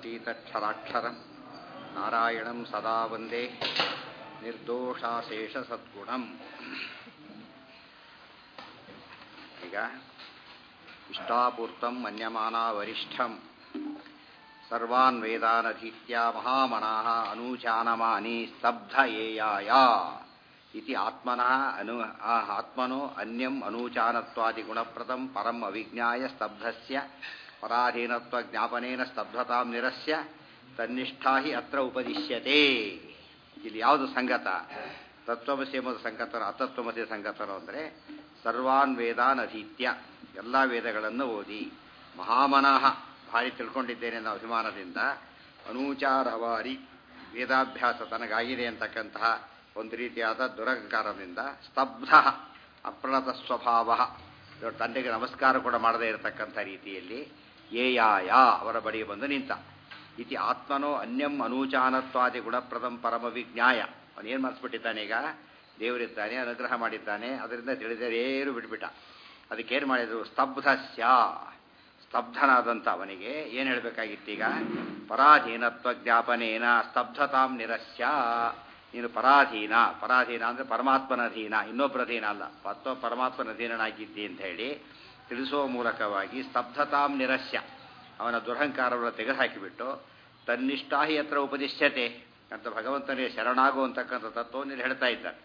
ಸಚ್ಚಿದಾನಂದತೀತಕ್ಷರಾಕ್ಷರಂ ನಾರಾಯಣಂ ಸದಾ ವಂದೇ ನಿರ್ದೋಷಾಶೇಷ ಸದ್ಗುಣಂ ಈಗ ಇಷ್ಟಾಪೂರ್ತಂ ಮನ್ಯಮಾನ ವರಿಷ್ಠಂ ಸರ್ವಾನ್ ವೇದಾನಧೀತ್ಯ ಮಹಾಮನಃ ಅನೂಚಾನಮಾನಿ ಸ್ತಬ್ಧ ಏಯಾಯ ಇತಿ ಆತ್ಮನಃ ಅನು ಆತ್ಮನೋ ಅನ್ಯಂ ಅನೂಚಾನತ್ವಾದಿ ಗುಣಪ್ರದಂ ಪರಂ ಅವಿಜ್ಞಾಯ ಸ್ತಬ್ಧಸ್ಯ ಪರಾಧೀನತ್ವ ಜ್ಞಾಪನೇನ ಸ್ತಬ್ಧತಾಂ ನಿರಸ್ಯ ತನ್ನಿಷ್ಠಾ ಹಿ ಅತ್ರ ಉಪದಿಶ್ಯತೆ ಇಲ್ಲಿ ಯಾವುದು ಸಂಗತ ತತ್ವಮಸಿ ಎಂಬುದು ಸಂಗತನ ಅತತ್ವಮಸಿ ಸಂಗತನು ಅಂದರೆ ಸರ್ವಾನ್ ವೇದಾನ್ ಅಧೀತ್ಯ ಎಲ್ಲ ವೇದಗಳನ್ನು ಓದಿ ಮಹಾಮನಃ ಭಾರಿ ತಿಳ್ಕೊಂಡಿದ್ದೇನೆ ಅನ್ನೋ ಅಭಿಮಾನದಿಂದ ಅನೂಚಾರವಾರಿ ವೇದಾಭ್ಯಾಸ ತನಗಾಗಿದೆ ಅಂತಕ್ಕಂತಹ ಒಂದು ರೀತಿಯಾದ ದುರಹಂಕಾರದಿಂದ ಸ್ತಬ್ಧ ಅಪ್ರಣತ ಸ್ವಭಾವ ತಂದೆಗೆ ನಮಸ್ಕಾರ ಕೂಡ ಮಾಡದೇ ಇರತಕ್ಕಂಥ ರೀತಿಯಲ್ಲಿ ಏಯಾಯ ಅವರ ಬಳಿ ಬಂದು ನಿಂತ ಇತಿ ಆತ್ಮನೋ ಅನ್ಯಂ ಅನೂಚಾನತ್ವಾದಿ ಗುಣಪ್ರದಂ ಪರಮ ವಿಜ್ಞಾಯ ಅವನು ಏನು ಮಾಡಿಸ್ಬಿಟ್ಟಿದ್ದಾನೆ ಈಗ ದೇವರಿದ್ದಾನೆ ಅನುಗ್ರಹ ಮಾಡಿದ್ದಾನೆ ಅದರಿಂದ ತಿಳಿದೇರು ಬಿಟ್ಬಿಟ್ಟ ಅದಕ್ಕೇನು ಮಾಡಿದ್ರು ಸ್ತಬ್ಧಸ್ಯ ಸ್ತಬ್ಧನಾದಂಥ ಅವನಿಗೆ ಏನು ಹೇಳಬೇಕಾಗಿತ್ತೀಗ ಪರಾಧೀನತ್ವ ಜ್ಞಾಪನೇನ ಸ್ತಬ್ಧತಾಂ ನಿರಸ್ಯ ನೀನು ಪರಾಧೀನ ಪರಾಧೀನ ಅಂದರೆ ಪರಮಾತ್ಮನ ಅಧೀನ ಇನ್ನೊಬ್ಬರ ಅಧೀನ ಅಲ್ಲ ಅಥವಾ ಪರಮಾತ್ಮನ ಅಧೀನನಾಗಿದ್ದಿ ಅಂತ ಹೇಳಿ ತಿಳಿಸುವ ಮೂಲಕವಾಗಿ ಸ್ತಬ್ಧತಾಂ ನಿರಸ್ಯ ಅವನ ದುರಹಂಕಾರವನ್ನು ತೆಗೆದುಹಾಕಿಬಿಟ್ಟು ತನ್ನಿಷ್ಠಾಹಿ ಹತ್ರ ಉಪದಿಶ್ಯತೆ ಅಂತ ಭಗವಂತನಿಗೆ ಶರಣಾಗು ಅಂತಕ್ಕಂಥ ತತ್ವವನ್ನು ಹೇಳ್ತಾ ಇದ್ದಾರೆ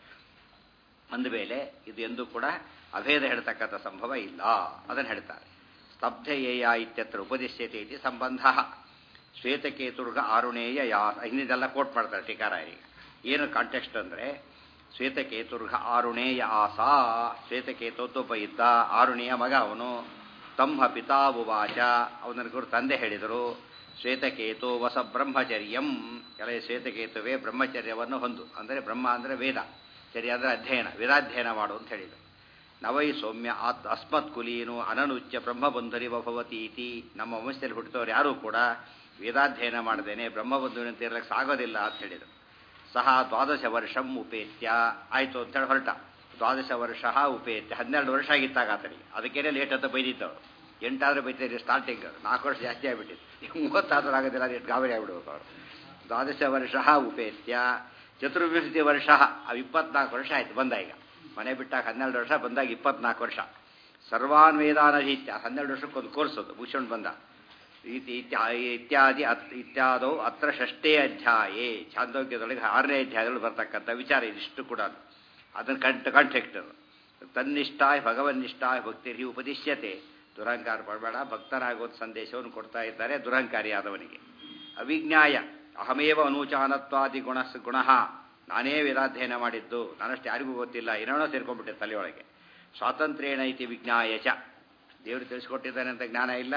ಅಂದಮೇಲೆ ಇದು ಎಂದೂ ಕೂಡ ಅಭೇದ ಹೇಳ್ತಕ್ಕಂಥ ಸಂಭವ ಇಲ್ಲ ಅದನ್ನು ಹೇಳ್ತಾರೆ ಸ್ತಬ್ಧೇಯ ಇತ್ಯತ್ರ ಉಪದಿಶ್ಯತೆ ಇತಿ ಸಂಬಂಧ ಶ್ವೇತಕೇತುರ್ಗ ಆರುಣೇಯ ಯಾ ಹಿಂದಿದೆಲ್ಲ ಕೋಟ್ ಮಾಡ್ತಾರೆ ಟೀಕಾರಾಯರಿಗೆ ಏನು ಕಾಂಟೆಕ್ಸ್ಟ್ ಅಂದರೆ ಶ್ವೇತಕೇತುರ್ಗ ಆರುಣೇಯ ಆಸಾ ಶ್ವೇತಕೇತೋತ್ತೊಬ್ಬ ಇದ್ದ ಆರುಣಿಯ ಮಗ ಅವನು ತಮ್ಮ ಪಿತಾ ಉವಾಚ ಅವನ ಗುರು ತಂದೆ ಹೇಳಿದರು ಶ್ವೇತಕೇತು ವಸ ಬ್ರಹ್ಮಚರ್ಯಂ ಕೆಲ ಶ್ವೇತಕೇತುವೆ ಬ್ರಹ್ಮಚರ್ಯವನ್ನು ಹೊಂದು ಅಂದರೆ ಬ್ರಹ್ಮ ಅಂದರೆ ವೇದ ಚರ್ಯ ಅಂದರೆ ಅಧ್ಯಯನ ವೇದಾಧ್ಯಯನ ಮಾಡು ಅಂತ ಹೇಳಿದರು ನವೈ ಸೌಮ್ಯ ಆತ್ ಅಸ್ಮತ್ ಕುಲೀನು ಅನನುಚ್ಯ ಬ್ರಹ್ಮಬಂಧುರಿವ ಭವತಿ ಇತಿ ನಮ್ಮ ವಂಶದಲ್ಲಿ ಹುಟ್ಟಿದವರು ಯಾರೂ ಕೂಡ ವೇದಾಧ್ಯಯನ ಮಾಡದೇನೆ ಬ್ರಹ್ಮಬಂಧುವಿನಂತ ಇರಲಿಕ್ಕೆ ಸಾಗೋದಿಲ್ಲ ಅಂತ ಹೇಳಿದರು ಸಹ ದ್ವಾದಶ ವರ್ಷಂ ಉಪೇತ್ಯ ಆಯಿತು ಅಂತೇಳಿ ಹೊರಟ ದ್ವಾದಶ ವರ್ಷ ಉಪೇತ್ಯ ಹನ್ನೆರಡು ವರ್ಷ ಆಗಿತ್ತಾಗ ಆತನಿಗೆ ಅದಕ್ಕೇನೆ ಲೇಟ್ ಅಂತ ಬೈದಿತ್ತವರು ಎಂಟಾದ್ರೆ ಬೈತಿದ್ರು ಸ್ಟಾರ್ಟಿಂಗ್ ನಾಲ್ಕು ವರ್ಷ ಜಾಸ್ತಿ ಆಗಿಬಿಟ್ಟಿತ್ತು ಮೂವತ್ತಾದ್ರೂ ಆಗೋದಿಲ್ಲ ಎಷ್ಟು ಗಾಬರಿ ಆಗಿಬಿಡ್ಬೇಕು ಅವರು ದ್ವಾದಶ ವರ್ಷ ಉಪೇತ್ಯ ಚತುರ್ವಿಂಶತಿ ವರ್ಷ ಅವು ಇಪ್ಪತ್ನಾಲ್ಕು ವರ್ಷ ಆಯ್ತು ಬಂದ ಈಗ ಮನೆ ಬಿಟ್ಟಾಗ ಹನ್ನೆರಡು ವರ್ಷ ಬಂದಾಗ ಇಪ್ಪತ್ನಾಲ್ಕು ವರ್ಷ ಸರ್ವಾನ್ ವೇದಾನಧೀತ್ಯ ಹನ್ನೆರಡು ವರ್ಷಕ್ಕೊಂದು ಕೋರ್ಸ್ ಅದು ಭೂಷಣ್ ಬಂದ ಇತಿ ಇತ್ಯಾದಿ ಇತ್ಯಾದವು ಅತ್ರ ಷಷ್ಠೇ ಅಧ್ಯಾಯೇ ಛಾಂದೋಗ್ಯದೊಳಗೆ ಆರನೇ ಅಧ್ಯಾಯದೊಳಗೆ ಬರ್ತಕ್ಕಂಥ ವಿಚಾರ ಇದಿಷ್ಟು ಕೂಡ ಅದನ್ನು ಕಂಟ ಕಾಂಟೆಕ್ಟ್ ತನ್ನಿಷ್ಠಾಯ ಭಗವನ್ನಿಷ್ಠಾಯ ಭಕ್ತಿರಿ ಉಪದಿಶ್ಯತೆ ದುರಹಂಕಾರ ಪಡಬೇಡ ಭಕ್ತನಾಗೋದು ಸಂದೇಶವನ್ನು ಕೊಡ್ತಾ ಇದ್ದಾರೆ ದುರಹಂಕಾರಿಯಾದವನಿಗೆ ಅವಿಜ್ಞಾಯ ಅಹಮೇವ ಅನೂಚಾನತ್ವಾದಿ ಗುಣ ಗುಣ ನಾನೇ ವೇದಾಧ್ಯಯನ ಮಾಡಿದ್ದು ನಾನಷ್ಟು ಯಾರಿಗೂ ಗೊತ್ತಿಲ್ಲ ಏನೇನೋ ಸೇರ್ಕೊಂಡ್ಬಿಟ್ಟೆ ತಲೆಯೊಳಗೆ ಸ್ವಾತಂತ್ರ್ಯೇಣ ಇತಿ ವಿಜ್ಞಾಯ ಚ ದೇವರು ತಿಳಿಸ್ಕೊಟ್ಟಿದ್ದಾನೆ ಅಂತ ಜ್ಞಾನ ಇಲ್ಲ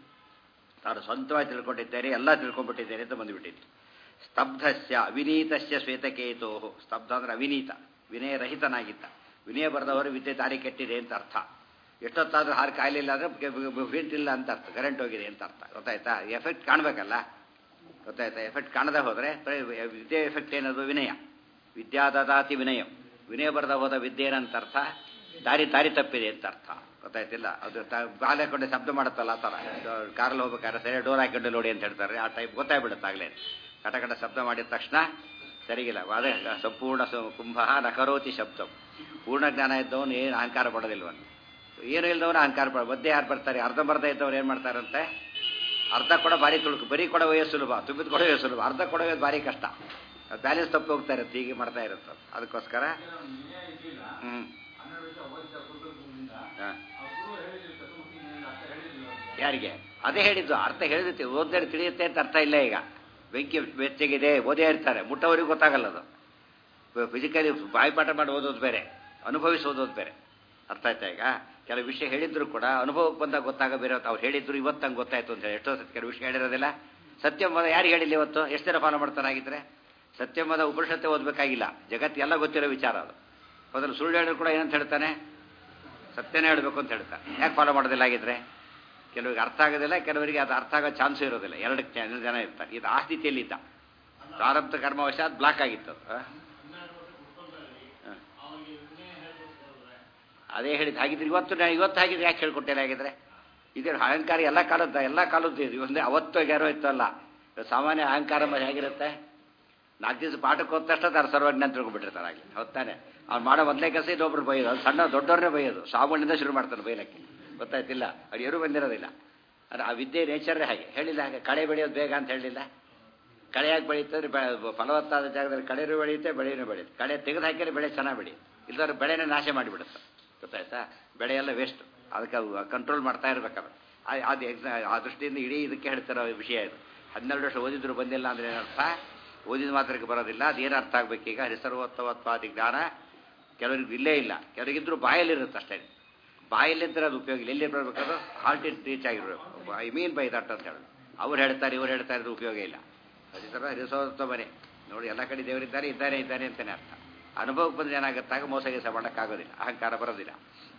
ತಾನು ಸ್ವಂತವಾಗಿ ತಿಳ್ಕೊಂಡಿದ್ದೇನೆ ಎಲ್ಲ ತಿಳ್ಕೊಂಡ್ಬಿಟ್ಟಿದ್ದೇನೆ ಅಂತ ಬಂದುಬಿಟ್ಟಿತ್ತು ಸ್ತಬ್ಧಸ್ಯ ಅವಿನೀತಸ್ಯ ಶ್ವೇತಕೇತೋ ಸ್ತಬ್ಧ ಅಂದ್ರೆ ಅವಿನೀತ ವಿನಯರಹಿತನಾಗಿದ್ದ ವಿನಯ ಬರೆದವರು ವಿದ್ಯೆ ದಾರಿ ಕೆಟ್ಟಿದೆ ಅಂತ ಅರ್ಥ ಎಷ್ಟೊತ್ತಾದ್ರೂ ಹಾರು ಕಾಯಿಲಿಲ್ಲ ಅಂದರೆ ಫೀಲ್ಟ್ ಇಲ್ಲ ಅಂತ ಅರ್ಥ ಕರೆಂಟ್ ಹೋಗಿದೆ ಅಂತ ಅರ್ಥ ಗೊತ್ತಾಯ್ತಾ ಎಫೆಕ್ಟ್ ಕಾಣಬೇಕಲ್ಲ ಗೊತ್ತಾಯ್ತಾ ಎಫೆಕ್ಟ್ ಕಾಣದೆ ಹೋದರೆ ವಿದ್ಯೆ ಎಫೆಕ್ಟ್ ಏನದು ವಿನಯ ವಿದ್ಯಾದಾತಿ ವಿನಯ ವಿನಯ ಬರೆದ ಹೋದ ವಿದ್ಯೆ ಏನಂತ ಅರ್ಥ ದಾರಿ ದಾರಿ ತಪ್ಪಿದೆ ಅಂತ ಅರ್ಥ ಗೊತ್ತಾಯ್ತಿಲ್ಲ ಅದು ಕಾಲು ಹಾಕೊಂಡು ಶಬ್ದ ಮಾಡುತ್ತಲ್ಲ ಆ ಥರ ಕಾರಲ್ಲಿ ಹೋಗ್ಬೇಕಾದ್ರೆ ಸರಿ ಡೋರ್ ಹಾಕೊಂಡು ನೋಡಿ ಅಂತ ಹೇಳ್ತಾರೆ ಆ ಟೈಪ್ ಗೊತ್ತಾಗ್ಬಿಡುತ್ತೆ ಆಗಲೇ ಕಟಕಟ ಶಬ್ದ ಮಾಡಿದ ತಕ್ಷಣ ಸರಿಗಿಲ್ಲ ಅದೇ ಸಂಪೂರ್ಣ ಕುಂಭ ನಕರೋತಿ ಶಬ್ದ ಪೂರ್ಣ ಜ್ಞಾನ ಇದ್ದವನು ಏನು ಅಹಂಕಾರ ಪಡೋದಿಲ್ವನು ಏನು ಇಲ್ಲದವನು ಅಹಂಕಾರ ಪಡ ಮಧ್ಯೆ ಯಾರು ಬರ್ತಾರೆ ಅರ್ಧಂಬರ್ಧ ಇದ್ದವ್ರು ಏನು ಮಾಡ್ತಾರಂತೆ ಅರ್ಧ ಕೂಡ ಭಾರಿ ತುಳುಕು ಬರೀ ಕೊಡ ವಯಸ್ಸು ಸುಲಭ ತುಂಬಿದ ಕೊಡ ವಯಸ್ಸು ಸುಲಭ ಅರ್ಧ ಕೊಡ ವಯಸ್ಸು ಭಾರಿ ಕಷ್ಟ ಬ್ಯಾಲೆನ್ಸ್ ತಪ್ಪು ಹೋಗ್ತಾ ಇರುತ್ತೆ ಹೀಗೆ ಮಾಡ್ತಾ ಇರುತ್ತೆ ಅದಕ್ಕೋಸ್ಕರ ಹ್ಞೂ ಯಾರಿಗೆ ಅದೇ ಹೇಳಿದ್ದು ಅರ್ಥ ಹೇಳಿರುತ್ತೆ ಓದಿದ್ರೆ ತಿಳಿಯುತ್ತೆ ಅಂತ ಅರ್ಥ ಇಲ್ಲ ಈಗ ಬೆಂಕಿ ಬೆಚ್ಚಗಿದೆ ಓದೇ ಇರ್ತಾರೆ ಮುಟ್ಟವರಿಗೆ ಗೊತ್ತಾಗಲ್ಲ ಅದು ಫಿಸಿಕಲಿ ಬಾಯಿಪಾಠ ಮಾಡಿ ಓದೋದು ಬೇರೆ ಅನುಭವಿಸಿ ಓದೋದು ಬೇರೆ ಅರ್ಥ ಆಯ್ತಾ ಈಗ ಕೆಲವು ವಿಷಯ ಹೇಳಿದ್ರು ಕೂಡ ಅನುಭವಕ್ಕೆ ಬಂದಾಗ ಗೊತ್ತಾಗ ಬೇರೆ ಅವ್ರು ಹೇಳಿದ್ರು ಇವತ್ತಂಗೆ ಗೊತ್ತಾಯ್ತು ಅಂತ ಹೇಳಿ ಎಷ್ಟೋ ಸತಿ ಕೆಲವು ವಿಷಯ ಹೇಳಿರೋದಿಲ್ಲ ಸತ್ಯಮದ ಯಾರು ಹೇಳಿಲ್ಲ ಇವತ್ತು ಎಷ್ಟು ಜನ ಫಾಲೋ ಮಾಡ್ತಾರಾಗಿದ್ರೆ ಸತ್ಯಮದ ಉಪನಿಷತ್ತೆ ಓದಬೇಕಾಗಿಲ್ಲ ಜಗತ್ತೆಲ್ಲ ಗೊತ್ತಿರೋ ವಿಚಾರ ಅದು ಮೊದಲು ಸುಳ್ಳು ಹೇಳಿದ್ರು ಕೂಡ ಏನಂತ ಹೇಳ್ತಾನೆ ಸತ್ಯನೇ ಹೇಳಬೇಕು ಅಂತ ಹೇಳ್ತಾನೆ ಯಾಕೆ ಫಾಲೋ ಮಾಡೋದಿಲ್ಲ ಆಗಿದ್ರೆ ಕೆಲವರಿಗೆ ಅರ್ಥ ಆಗೋದಿಲ್ಲ ಕೆಲವರಿಗೆ ಅದು ಅರ್ಥ ಆಗೋ ಚಾನ್ಸು ಇರೋದಿಲ್ಲ ಎರಡು ಜನ ಇರ್ತಾರೆ ಇದು ಆ ಸ್ಥಿತಿಯಲ್ಲಿ ಇದ್ದ ಪ್ರಾರಬ್ಧ ಕರ್ಮವಶಾತ್ ಬ್ಲಾಕ್ ಆಗಿತ್ತು ಅದೇ ಹೇಳಿದ್ದು ಹಾಗಿದ್ರೆ ಇವತ್ತು ನಾ ಇವತ್ತು ಹಾಗಿದ್ರೆ ಯಾಕೆ ಹೇಳ್ಕೊಟ್ಟೇನೆ ಹಾಗಿದ್ರೆ ಇದೇ ಅಹಂಕಾರ ಎಲ್ಲ ಕಾಲದ ಎಲ್ಲ ಕಾಲದ್ದು ಇದು ಒಂದೇ ಅವತ್ತು ಯಾರೋ ಇತ್ತಲ್ಲ ಸಾಮಾನ್ಯ ಅಹಂಕಾರ ಮೇಲೆ ಹೇಗಿರುತ್ತೆ ನಾಲ್ಕು ದಿವಸ ಪಾಠಕ್ಕೆ ಹೋದ ತಕ್ಷಣ ತಾನು ಸರ್ವಜ್ಞ ಅಂತ ತಿಳ್ಕೊಂಡ್ಬಿಟ್ಟಿರ್ತಾರೆ ಆಗಲಿ ಹೊತ್ತಾನೆ ಅವ್ನು ಮಾಡೋ ಮೊದಲೇ ಕೆಲಸ ಇನ್ನೊಬ್ರು ಬೈಯೋದು ಅದು ಸಣ್ಣ ದೊಡ್ಡವ್ರನ್ನೇ ಬೈಯೋದು ಸಾಮಾನ್ಯದಿಂದ ಶುರು ಮಾಡ್ತಾನೆ ಬೈಲಕ್ಕೆ ಗೊತ್ತಾಯ್ತಿಲ್ಲ ಅವ್ರು ಯಾರೂ ಬಂದಿರೋದಿಲ್ಲ ಅದು ಆ ವಿದ್ಯೆ ನೇಚರೇ ಹಾಗೆ ಹೇಳಿಲ್ಲ ಹಾಗೆ ಕಳೆ ಬೆಳೆಯೋದು ಬೇಗ ಅಂತ ಹೇಳಿಲ್ಲ ಕಳೆಯಾಗಿ ಬೆಳೀತಂದ್ರೆ ಬೆ ಫಲವತ್ತಾದ ಜಾಗದಲ್ಲಿ ಕಳೆನೂ ಬೆಳೆಯುತ್ತೆ ಬೆಳೆನೂ ಬೆಳೆಯುತ್ತೆ ಕಳೆ ತೆಗೆದು ಹಾಕಿದ್ರೆ ಬೆಳೆ ಚೆನ್ನಾಗಿ ಬೆಳೆಯುತ್ತೆ ಇಲ್ಲಾಂದ್ರೆ ಬೆಳೆನೇ ನಾಶ ಮಾಡಿಬಿಡುತ್ತೆ ಗೊತ್ತಾಯ್ತಾ ಬೆಳೆ ಎಲ್ಲ ವೇಸ್ಟ್ ಅದಕ್ಕೆ ಕಂಟ್ರೋಲ್ ಮಾಡ್ತಾ ಇರ್ಬೇಕಾದ್ರೆ ಅದು ಎಕ್ಸಾ ಆ ದೃಷ್ಟಿಯಿಂದ ಇಡೀ ಇದಕ್ಕೆ ಹೇಳ್ತಿರೋ ವಿಷಯ ಇದು ಹನ್ನೆರಡು ವರ್ಷ ಓದಿದ್ರು ಬಂದಿಲ್ಲ ಅಂದ್ರೆ ಏನರ್ಥ ಓದಿದ ಮಾತ್ರಕ್ಕೆ ಬರೋದಿಲ್ಲ ಅದೇನು ಅರ್ಥ ಆಗ್ಬೇಕೀಗ ಹರಿಸರ್ವೋತ್ತಮತ್ವಾದಿ ಜ್ಞಾನ ಕೆಲವರಿಗೆ ಇಲ್ಲೇ ಇಲ್ಲ ಕೆಲವರಿಗಿದ್ರು ಬಾಯಲ್ಲಿರುತ್ತೆ ಅಷ್ಟೇ ಬಾಯಲ್ಲಿದ್ದರೆ ಅದು ಉಪಯೋಗ ಇಲ್ಲ ಎಲ್ಲಿ ಬರಬೇಕಾದ್ರೆ ಹಾರ್ಟ್ ಇಟ್ ರೀಚ್ ಆಗಿರ್ಬೇಕು ಐ ಮೀನ್ ಬೈ ದಟ್ ಅಂತ ಹೇಳೋದು ಅವ್ರು ಹೇಳ್ತಾರೆ ಇವ್ರು ಹೇಳ್ತಾರೆ ಅದು ಉಪಯೋಗ ಇಲ್ಲ ಅದೇ ಥರ ಹರಿಸೋತ್ತಮನೆ ನೋಡಿ ಎಲ್ಲ ಕಡೆ ದೇವರಿದ್ದಾರೆ ಇದ್ದಾನೆ ಇದ್ದಾನೆ ಅಂತಲೇ ಅರ್ಥ ಅನುಭವಕ್ಕೆ ಬಂದ್ರೆ ಏನಾಗುತ್ತಾಗ ಮೋಸ ಗೀಸ ಮಾಡೋಕ್ಕಾಗೋದಿಲ್ಲ ಅಹಂಕಾರ ಬರೋದಿಲ್ಲ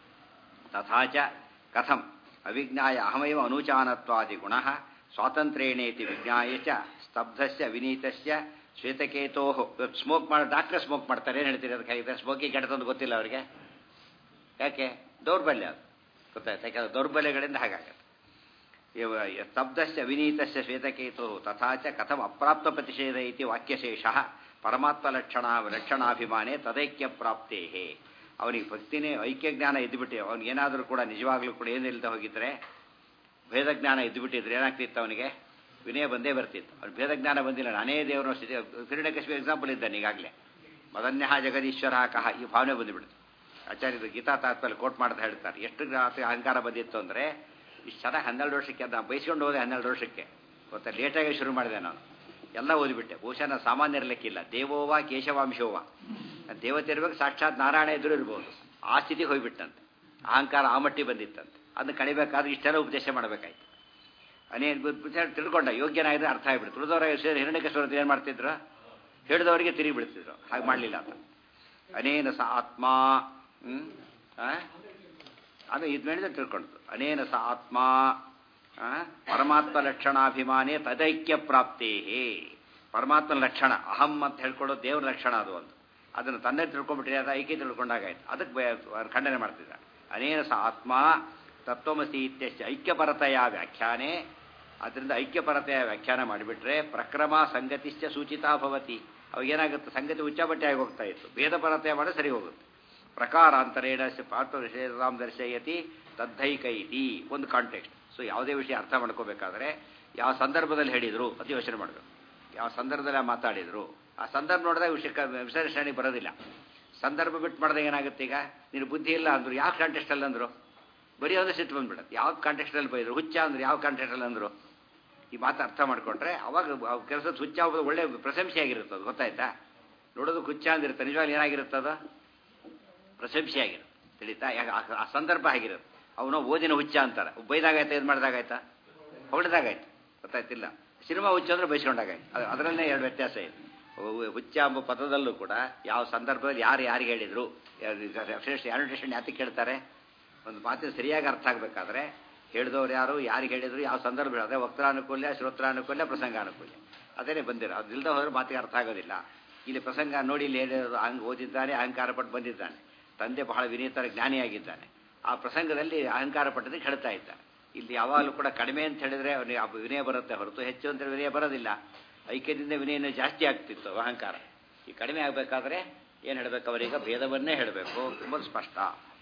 ತಥಾಚ ಕಥಂ ಅವಿಜ್ಞಾಯ ಅಹಮೈವ ಅನುಚಾನತ್ವಾದಿ ಗುಣ ಸ್ವಾತಂತ್ರ್ಯೇಣೇತಿ ವಿಜ್ಞಾಯ ಚ ಸ್ತಬ್ಧಸ್ಯ ವಿನೀತಸ್ಯ ಶ್ವೇತಕೇತೋ ಸ್ಮೋಕ್ ಮಾಡೋ ಡಾಕ್ಟ್ರೆ ಸ್ಮೋಕ್ ಮಾಡ್ತಾರೆ ಏನು ಹೇಳ್ತೀರಿ ಅದಕ್ಕೆ ಹಾಗಿದ್ರೆ ಸ್ಮೋಕಿಂಗ್ ಕೆಟ್ಟದೊಂದು ಗೊತ್ತಿಲ್ಲ ಅವರಿಗೆ ಯಾಕೆ ದೌರ್ಬಲ್ಯ ಅದು ಗೊತ್ತಾಯ್ತು ಯಾಕಂದ್ರೆ ದೌರ್ಬಲ್ಯಗಳಿಂದ ಹಾಗಾಗತ್ತೆ ಇವ ಸ್ತಬ್ಧಸ್ಯ ವಿನೀತಸ್ಯ ಶ್ವೇತಕೇತು ತಥಾಚ ಕಥಂ ಅಪ್ರಾಪ್ತ ಪ್ರತಿಷೇಧ ಇತಿ ವಾಕ್ಯಶೇಷ ಪರಮಾತ್ಮ ಲಕ್ಷಣ ಲಕ್ಷಣಾಭಿಮಾನೇ ತದೈಕ್ಯ ಪ್ರಾಪ್ತೇ ಅವನಿಗೆ ಭಕ್ತಿನೇ ಐಕ್ಯ ಜ್ಞಾನ ಇದ್ದುಬಿಟ್ಟು ಅವನಿಗೇನಾದರೂ ಕೂಡ ನಿಜವಾಗ್ಲೂ ಕೂಡ ಏನಿಲ್ಲದೆ ಹೋಗಿದ್ರೆ ಭೇದ ಜ್ಞಾನ ಇದ್ದುಬಿಟ್ಟಿದ್ರೆ ಏನಾಗ್ತಿತ್ತು ಅವನಿಗೆ ವಿನಯ ಬಂದೇ ಬರ್ತಿತ್ತು ಅವ್ನು ಭೇದ ಜ್ಞಾನ ಬಂದಿಲ್ಲ ನಾನೇ ದೇವರ ಸ್ಥಿತಿ ಹಿರಣ್ಯಕಶ್ಮಿ ಎಕ್ಸಾಂಪಲ್ ಇದ್ದಾನೆ ಈಗಾಗಲೇ ಮದನ್ಯ ಜಗದೀಶ್ವರ ಕಹ ಈ ಭಾವನೆ ಬಂದುಬಿಡ್ತು ಆಚಾರ್ಯರು ಗೀತಾ ತಾತ್ಪರ್ಯ ಕೋಟ್ ಮಾಡ್ತಾ ಹೇಳ್ತಾರೆ ಎಷ್ಟು ಅಹಂಕಾರ ಬಂದಿತ್ತು ಅಂದರೆ ಇಷ್ಟು ಚೆನ್ನಾಗಿ ಹನ್ನೆರಡು ವರ್ಷಕ್ಕೆ ಅದನ್ನ ಬೈಸ್ಕೊಂಡು ಹೋದೆ ಹನ್ನೆರಡು ವರ್ಷಕ್ಕೆ ಗೊತ್ತಾ ಲೇಟಾಗಿ ಶುರು ಮಾಡಿದೆ ನಾನು ಎಲ್ಲ ಓದಿಬಿಟ್ಟೆ ಬಹುಶಃ ನಾನು ಸಾಮಾನ್ಯರ ಲೆಕ್ಕಿಲ್ಲ ದೇವೋವ ಕೇಶವಾಂಶೋವ ದೇವತೆ ಇರ್ಬೇಕು ಸಾಕ್ಷಾತ್ ನಾರಾಯಣ ಎದುರು ಇರ್ಬೋದು ಆ ಸ್ಥಿತಿಗೆ ಹೋಗ್ಬಿಟ್ಟಂತೆ ಅಹಂಕಾರ ಆ ಮಟ್ಟಿ ಬಂದಿತ್ತಂತೆ ಅದನ್ನ ಕಡಿಬೇಕಾದ್ರೆ ಇಷ್ಟೆಲ್ಲ ಉಪದೇಶ ಮಾಡಬೇಕಾಯ್ತು ಅನೇ ತಿಳ್ಕೊಂಡ ಯೋಗ್ಯನಾಗಿದ್ರೆ ಅರ್ಥ ಆಗಿಬಿಡ್ತು ತುಳಿದವರ ಹಿರಣ್ಯಕೇಶ್ವರ ಏನು ಮಾಡ್ತಿದ್ರು ಹೇಳಿದವರಿಗೆ ತಿರುಗಿ ಬಿಡ್ತಿದ್ರು ಹಾಗೆ ಮಾಡಲಿಲ್ಲ ಅಂತ ಅನೇನ ಸ ಆತ್ಮ ಹ್ಮ್ ಅದು ಇದು ಹೇಳಿದ್ರೆ ತಿಳ್ಕೊಂಡು ಅನೇನ ಸ ಆತ್ಮ ಪರಮಾತ್ಮ ಲಕ್ಷಣಾಭಿಮಾನೇ ತದೈಕ್ಯ ಪ್ರಾಪ್ತೇ ಪರಮಾತ್ಮನ ಲಕ್ಷಣ ಅಹಂ ಅಂತ ಹೇಳ್ಕೊಳ್ಳೋದು ದೇವ್ರ ಲಕ್ಷಣ ಅದು ಒಂದು ಅದನ್ನು ತನ್ನೇ ತಿಳ್ಕೊಂಡ್ಬಿಟ್ರೆ ಅದು ಐಕ್ಯ ತಿಳ್ಕೊಂಡಾಗಾಯ್ತು ಅದಕ್ಕೆ ಖಂಡನೆ ಮಾಡ್ತಿದ್ದಾರೆ ಅನೇನ ಸ ಆತ್ಮ ತತ್ವಮಸಿ ಇತ್ಯಸ್ಯ ಐಕ್ಯಪರತೆಯ ವ್ಯಾಖ್ಯಾನೆ ಅದರಿಂದ ಐಕ್ಯಪರತೆಯ ವ್ಯಾಖ್ಯಾನ ಮಾಡಿಬಿಟ್ರೆ ಪ್ರಕ್ರಮ ಸಂಗತಿಶ್ಚ ಸೂಚಿತಾ ಭವತಿ ಅವಾಗೇನಾಗುತ್ತೆ ಸಂಗತಿ ಉಚ್ಚಾಬಟ್ಟೆ ಆಗಿ ಹೋಗ್ತಾ ಇತ್ತು ಭೇದಪರತೆಯ ಮಾಡಿ ಸರಿ ಹೋಗುತ್ತೆ ಪ್ರಕಾರಾಂತರೇಣ ಪಾತ್ರ ವಿಷಯದಾಂ ದರ್ಶಯತಿ ತದ್ದೈಕ ಇತಿ ಒಂದು ಕಾಂಟೆಕ್ಸ್ಟ್ ಸೊ ಯಾವುದೇ ವಿಷಯ ಅರ್ಥ ಮಾಡ್ಕೋಬೇಕಾದ್ರೆ ಯಾವ ಸಂದರ್ಭದಲ್ಲಿ ಹೇಳಿದರು ಅದು ಯೋಚನೆ ಮಾಡಬೇಕು ಯಾವ ಸಂದರ್ಭದಲ್ಲಿ ಮಾತಾಡಿದರು ಆ ಸಂದರ್ಭ ನೋಡಿದಾಗ ವಿಷಯ ವಿಶ್ಲೇಷಣೆ ಬರೋದಿಲ್ಲ ಸಂದರ್ಭ ಬಿಟ್ಟು ಮಾಡಿದಾಗ ಏನಾಗುತ್ತೆ ಈಗ ನೀನು ಬುದ್ಧಿ ಇಲ್ಲ ಅಂದರು ಯಾವ ಕಾಂಟೆಕ್ಸ್ಟಲ್ಲಿ ಅಂದರು ಬರೀ ಒಂದು ಸಿಟ್ಟು ಬಂದ್ಬಿಡುತ್ತೆ ಯಾವ ಕಾಂಟೆಕ್ಸ್ಟಲ್ಲಿ ಬೈದರು ಹುಚ್ಚ ಅಂದ್ರೆ ಯಾವ ಕಾಂಟೆಕ್ಸ್ಟಲ್ಲಿ ಅಂದರು ಈ ಮಾತು ಅರ್ಥ ಮಾಡ್ಕೊಂಡ್ರೆ ಅವಾಗ ಕೆಲಸದ ಹುಚ್ಚ ಆಗೋದು ಒಳ್ಳೆ ಪ್ರಶಂಸೆ ಆಗಿರುತ್ತೆ ಅದು ಗೊತ್ತಾಯ್ತಾ ನೋಡೋದಕ್ಕೆ ಹುಚ್ಚ ಅಂದಿರುತ್ತೆ ನಿಜವಾಗಿ ಏನಾಗಿರುತ್ತದ ಪ್ರಶಂಸೆ ಆಗಿರುತ್ತೆ ತಿಳಿತಾ ಆ ಸಂದರ್ಭ ಆಗಿರುತ್ತೆ ಅವನು ಓದಿನ ಹುಚ್ಚ ಅಂತಾರೆ ಬೈದಾಗಾಯ್ತಾ ಇದು ಮಾಡಿದಾಗಾಯ್ತಾ ಹೊಡೆದಾಗಾಯ್ತು ಗೊತ್ತಾಯ್ತಿಲ್ಲ ಸಿನಿಮಾ ಹುಚ್ಚ ಅಂದ್ರೆ ಬೈಸ್ಕೊಂಡಾಗಾಯ್ತು ಅದರಲ್ಲೇ ಎರಡು ವ್ಯತ್ಯಾಸ ಇದೆ ಹುಚ್ಚ ಎಂಬ ಪದದಲ್ಲೂ ಕೂಡ ಯಾವ ಸಂದರ್ಭದಲ್ಲಿ ಯಾರು ಯಾರಿಗೆ ಹೇಳಿದ್ರು ಆ್ಯನೋಟೇಷನ್ ಯಾತಕ್ಕೆ ಕೇಳ್ತಾರೆ ಒಂದು ಮಾತಿನ ಸರಿಯಾಗಿ ಅರ್ಥ ಆಗಬೇಕಾದ್ರೆ ಹೇಳಿದವ್ರು ಯಾರು ಯಾರಿಗೆ ಹೇಳಿದ್ರು ಯಾವ ಸಂದರ್ಭ ಅದೇ ವಕ್ತಾನುಕೂಲ್ಯ ಶ್ರೋತ್ರಾನುಕೂಲ್ಯ ಪ್ರಸಂಗಾನುಕೂಲ್ಯ ಅದೇನೇ ಬಂದಿರೋ ಅದು ಇಲ್ಲದೆ ಹೋದ್ರೆ ಮಾತಿಗೆ ಅರ್ಥ ಆಗೋದಿಲ್ಲ ಇಲ್ಲಿ ಪ್ರಸಂಗ ನೋಡಿ ಇಲ್ಲಿ ಹೇಳಿರೋದು ಹಂಗೆ ಓದಿದ್ದಾನೆ ಅಹಂಕಾರ ಪಟ್ಟು ಬಂದಿದ್ದಾನೆ ತಂದೆ ಬಹಳ ವಿನೀತರ ಜ್ಞಾನಿಯಾಗಿದ್ದಾನೆ ಆ ಪ್ರಸಂಗದಲ್ಲಿ ಅಹಂಕಾರ ಪಟ್ಟದಕ್ಕೆ ಹೇಳ್ತಾ ಇದ್ದಾನೆ ಇಲ್ಲಿ ಯಾವಾಗಲೂ ಕೂಡ ಕಡಿಮೆ ಅಂತ ಹೇಳಿದ್ರೆ ಅವನಿಗೆ ವಿನಯ ಬರುತ್ತೆ ಹೊರತು ಹೆಚ್ಚು ಅಂತ ವಿನಯ ಬರೋದಿಲ್ಲ ಐಕ್ಯದಿಂದ ವಿನಯನ ಜಾಸ್ತಿ ಆಗ್ತಿತ್ತು ಅಹಂಕಾರ ಈ ಕಡಿಮೆ ಆಗಬೇಕಾದ್ರೆ ಏನು ಹೇಳಬೇಕು ಅವರೀಗ ಭೇದವನ್ನೇ ಹೇಳಬೇಕು ತುಂಬ ಸ್ಪಷ್ಟ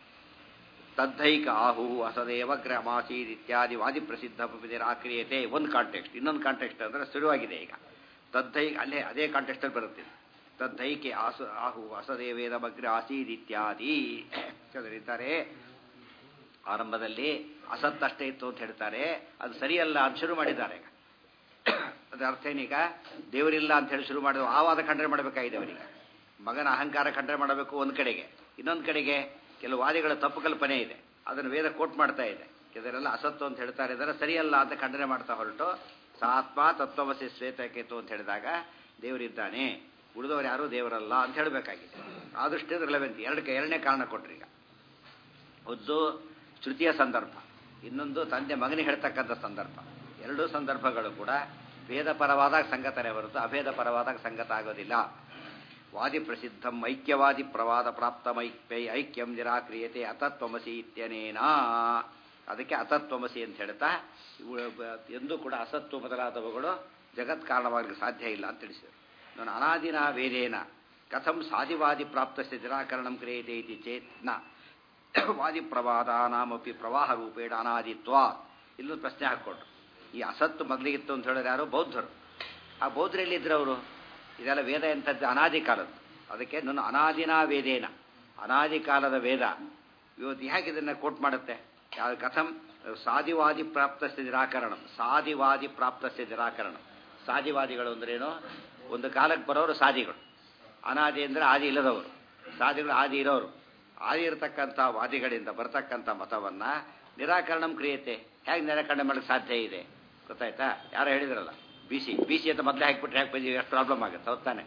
ತದ್ದೈಕ ಆಹು ಅಸದೇವ ಗ್ರಮಾಸೀದ್ ಇತ್ಯಾದಿ ವಾದಿ ಪ್ರಸಿದ್ಧ ಆಕ್ರಿಯತೆ ಒಂದು ಕಾಂಟೆಕ್ಸ್ಟ್ ಇನ್ನೊಂದು ಕಾಂಟೆಕ್ಸ್ಟ್ ಅಂದರೆ ಶುರುವಾಗಿದೆ ಈಗ ತದ್ದೈ ಅಲ್ಲೇ ಅದೇ ಕಾಂಟೆಕ್ಸ್ಟಲ್ಲಿ ಬರುತ್ತೆ ತದ್ದೈಕೆ ಆಸು ಆಹು ಅಸದೇವೇದ ಬಗ್ರ ಆಸೀದ್ ಇತ್ಯಾದಿ ಹೇಳಿದ್ದಾರೆ ಆರಂಭದಲ್ಲಿ ಅಸತ್ತಷ್ಟೇ ಇತ್ತು ಅಂತ ಹೇಳ್ತಾರೆ ಅದು ಸರಿಯಲ್ಲ ಅಂತ ಶುರು ಮಾಡಿದ್ದಾರೆ ಈಗ ಅದರ ಅರ್ಥ ಏನೀಗ ದೇವರಿಲ್ಲ ಅಂತ ಹೇಳಿ ಶುರು ಮಾಡಿದ್ರು ಆವಾದ ಖಂಡನೆ ಮಾಡಬೇಕಾಗಿದೆ ಅವರಿಗೆ ಮಗನ ಅಹಂಕಾರ ಖಂಡನೆ ಮಾಡಬೇಕು ಒಂದು ಕಡೆಗೆ ಇನ್ನೊಂದು ಕಡೆಗೆ ಕೆಲವು ವಾದಿಗಳ ತಪ್ಪು ಕಲ್ಪನೆ ಇದೆ ಅದನ್ನು ವೇದ ಕೋಟ್ ಮಾಡ್ತಾ ಇದೆ ಇದರೆಲ್ಲ ಅಸತ್ತು ಅಂತ ಹೇಳ್ತಾ ಇದ್ದಾರೆ ಸರಿಯಲ್ಲ ಅಂತ ಖಂಡನೆ ಮಾಡ್ತಾ ಹೊರಟು ಸಾತ್ಮ ತತ್ವಮಸಿ ಶ್ವೇತಕೇತು ಅಂತ ಹೇಳಿದಾಗ ದೇವರಿದ್ದಾನೆ ಉಳಿದವರು ಯಾರೂ ದೇವರಲ್ಲ ಅಂತ ಹೇಳಬೇಕಾಗಿದೆ ಆ ದೃಷ್ಟಿಯಿಂದ ರಿಲೆವೆಂಟ್ ಎರಡಕ್ಕೆ ಎರಡನೇ ಕಾರಣ ಕೊಟ್ರಿ ಈಗ ಒಂದು ಶ್ರುತಿಯ ಸಂದರ್ಭ ಇನ್ನೊಂದು ತಂದೆ ಮಗನಿಗೆ ಹೇಳ್ತಕ್ಕಂಥ ಸಂದರ್ಭ ಎರಡೂ ಸಂದರ್ಭಗಳು ಕೂಡ ವೇದ ಪರವಾದಾಗ ಸಂಗತನೇ ಹೊರತು ಅಭೇದ ಪರವಾದಾಗ ಸಂಗತ ಆಗೋದಿಲ್ಲ ವಾದಿ ಪ್ರಸಿದ್ಧಂ ಐಕ್ಯವಾದಿ ಪ್ರವಾದ ಪ್ರಾಪ್ತಮೈಕ್ಯೈ ಐಕ್ಯಂ ನಿರಾಕ್ರಿಯತೆ ಅತತ್ವಮಸಿ ಇತ್ಯನೇನ ಅದಕ್ಕೆ ಅತತ್ವಮಸಿ ಅಂತ ಹೇಳ್ತಾ ಎಂದೂ ಕೂಡ ಅಸತ್ವ ಮೊದಲಾದವುಗಳು ಜಗತ್ ಕಾರಣವಾಗಲಿಕ್ಕೆ ಸಾಧ್ಯ ಇಲ್ಲ ಅಂತ ತಿಳಿಸಿದರು ನಾನು ಅನಾದಿನ ವೇದೇನ ಕಥಂ ಸಾಧಿವಾದಿ ಪ್ರಾಪ್ತಸ್ಯ ನಿರಾಕರಣಂ ಕ್ರಿಯತೆ ಇತಿ ಚೇತ್ ನ ವಾದಿ ಪ್ರವಾದಾನಾಮಪಿ ಪ್ರವಾಹ ರೂಪೇಣ ಅನಾದಿತ್ವ ಇಲ್ಲೊಂದು ಪ್ರಶ್ನೆ ಹಾಕ್ಕೊಂಡ್ರು ಈ ಅಸತ್ತು ಮೊದಲಿಗಿತ್ತು ಅಂತ ಹೇಳಿದ್ರೆ ಯಾರು ಬೌದ್ಧರು ಆ ಬೌದ್ಧರು ಎಲ್ಲಿದ್ರು ಅವರು ಇದೆಲ್ಲ ವೇದ ಎಂಥದ್ದು ಅನಾದಿ ಕಾಲದ್ದು ಅದಕ್ಕೆ ನನ್ನ ಅನಾದಿನ ವೇದೇನ ಅನಾದಿ ಕಾಲದ ವೇದ ಇವತ್ತು ಹೇಗೆ ಇದನ್ನು ಕೋಟ್ ಮಾಡುತ್ತೆ ಯಾವ ಕಥಂ ಸಾದಿವಾದಿ ಪ್ರಾಪ್ತಸ್ಯ ನಿರಾಕರಣ ಸಾದಿವಾದಿ ಪ್ರಾಪ್ತಸ್ಯ ನಿರಾಕರಣ ಸಾದಿವಾದಿಗಳು ಅಂದ್ರೇನು ಒಂದು ಕಾಲಕ್ಕೆ ಬರೋರು ಸಾದಿಗಳು ಅನಾದಿ ಅಂದರೆ ಆದಿ ಇಲ್ಲದವರು ಸಾದಿಗಳು ಆದಿ ಇರೋರು ಆದಿ ಇರತಕ್ಕಂಥ ವಾದಿಗಳಿಂದ ಬರತಕ್ಕಂಥ ಮತವನ್ನು ನಿರಾಕರಣಂ ಕ್ರಿಯತೆ ಹೇಗೆ ನಿರಾಕರಣೆ ಮಾಡಕ್ಕೆ ಸಾಧ್ಯ ಇದೆ ಗೊತ್ತಾಯ್ತಾ ಯಾರೋ ಹೇಳಿದ್ರಲ್ಲ ಬಿ ಸಿ ಬಿ ಸಿ ಅಂತ ಮೊದಲೇ ಹಾಕಿಬಿಟ್ರೆ ಯಾಕೆ ಬಂದು ಎಷ್ಟು ಪ್ರಾಬ್ಲಮ್ ಆಗುತ್ತೆ ಹೊತ್ತಾನೆ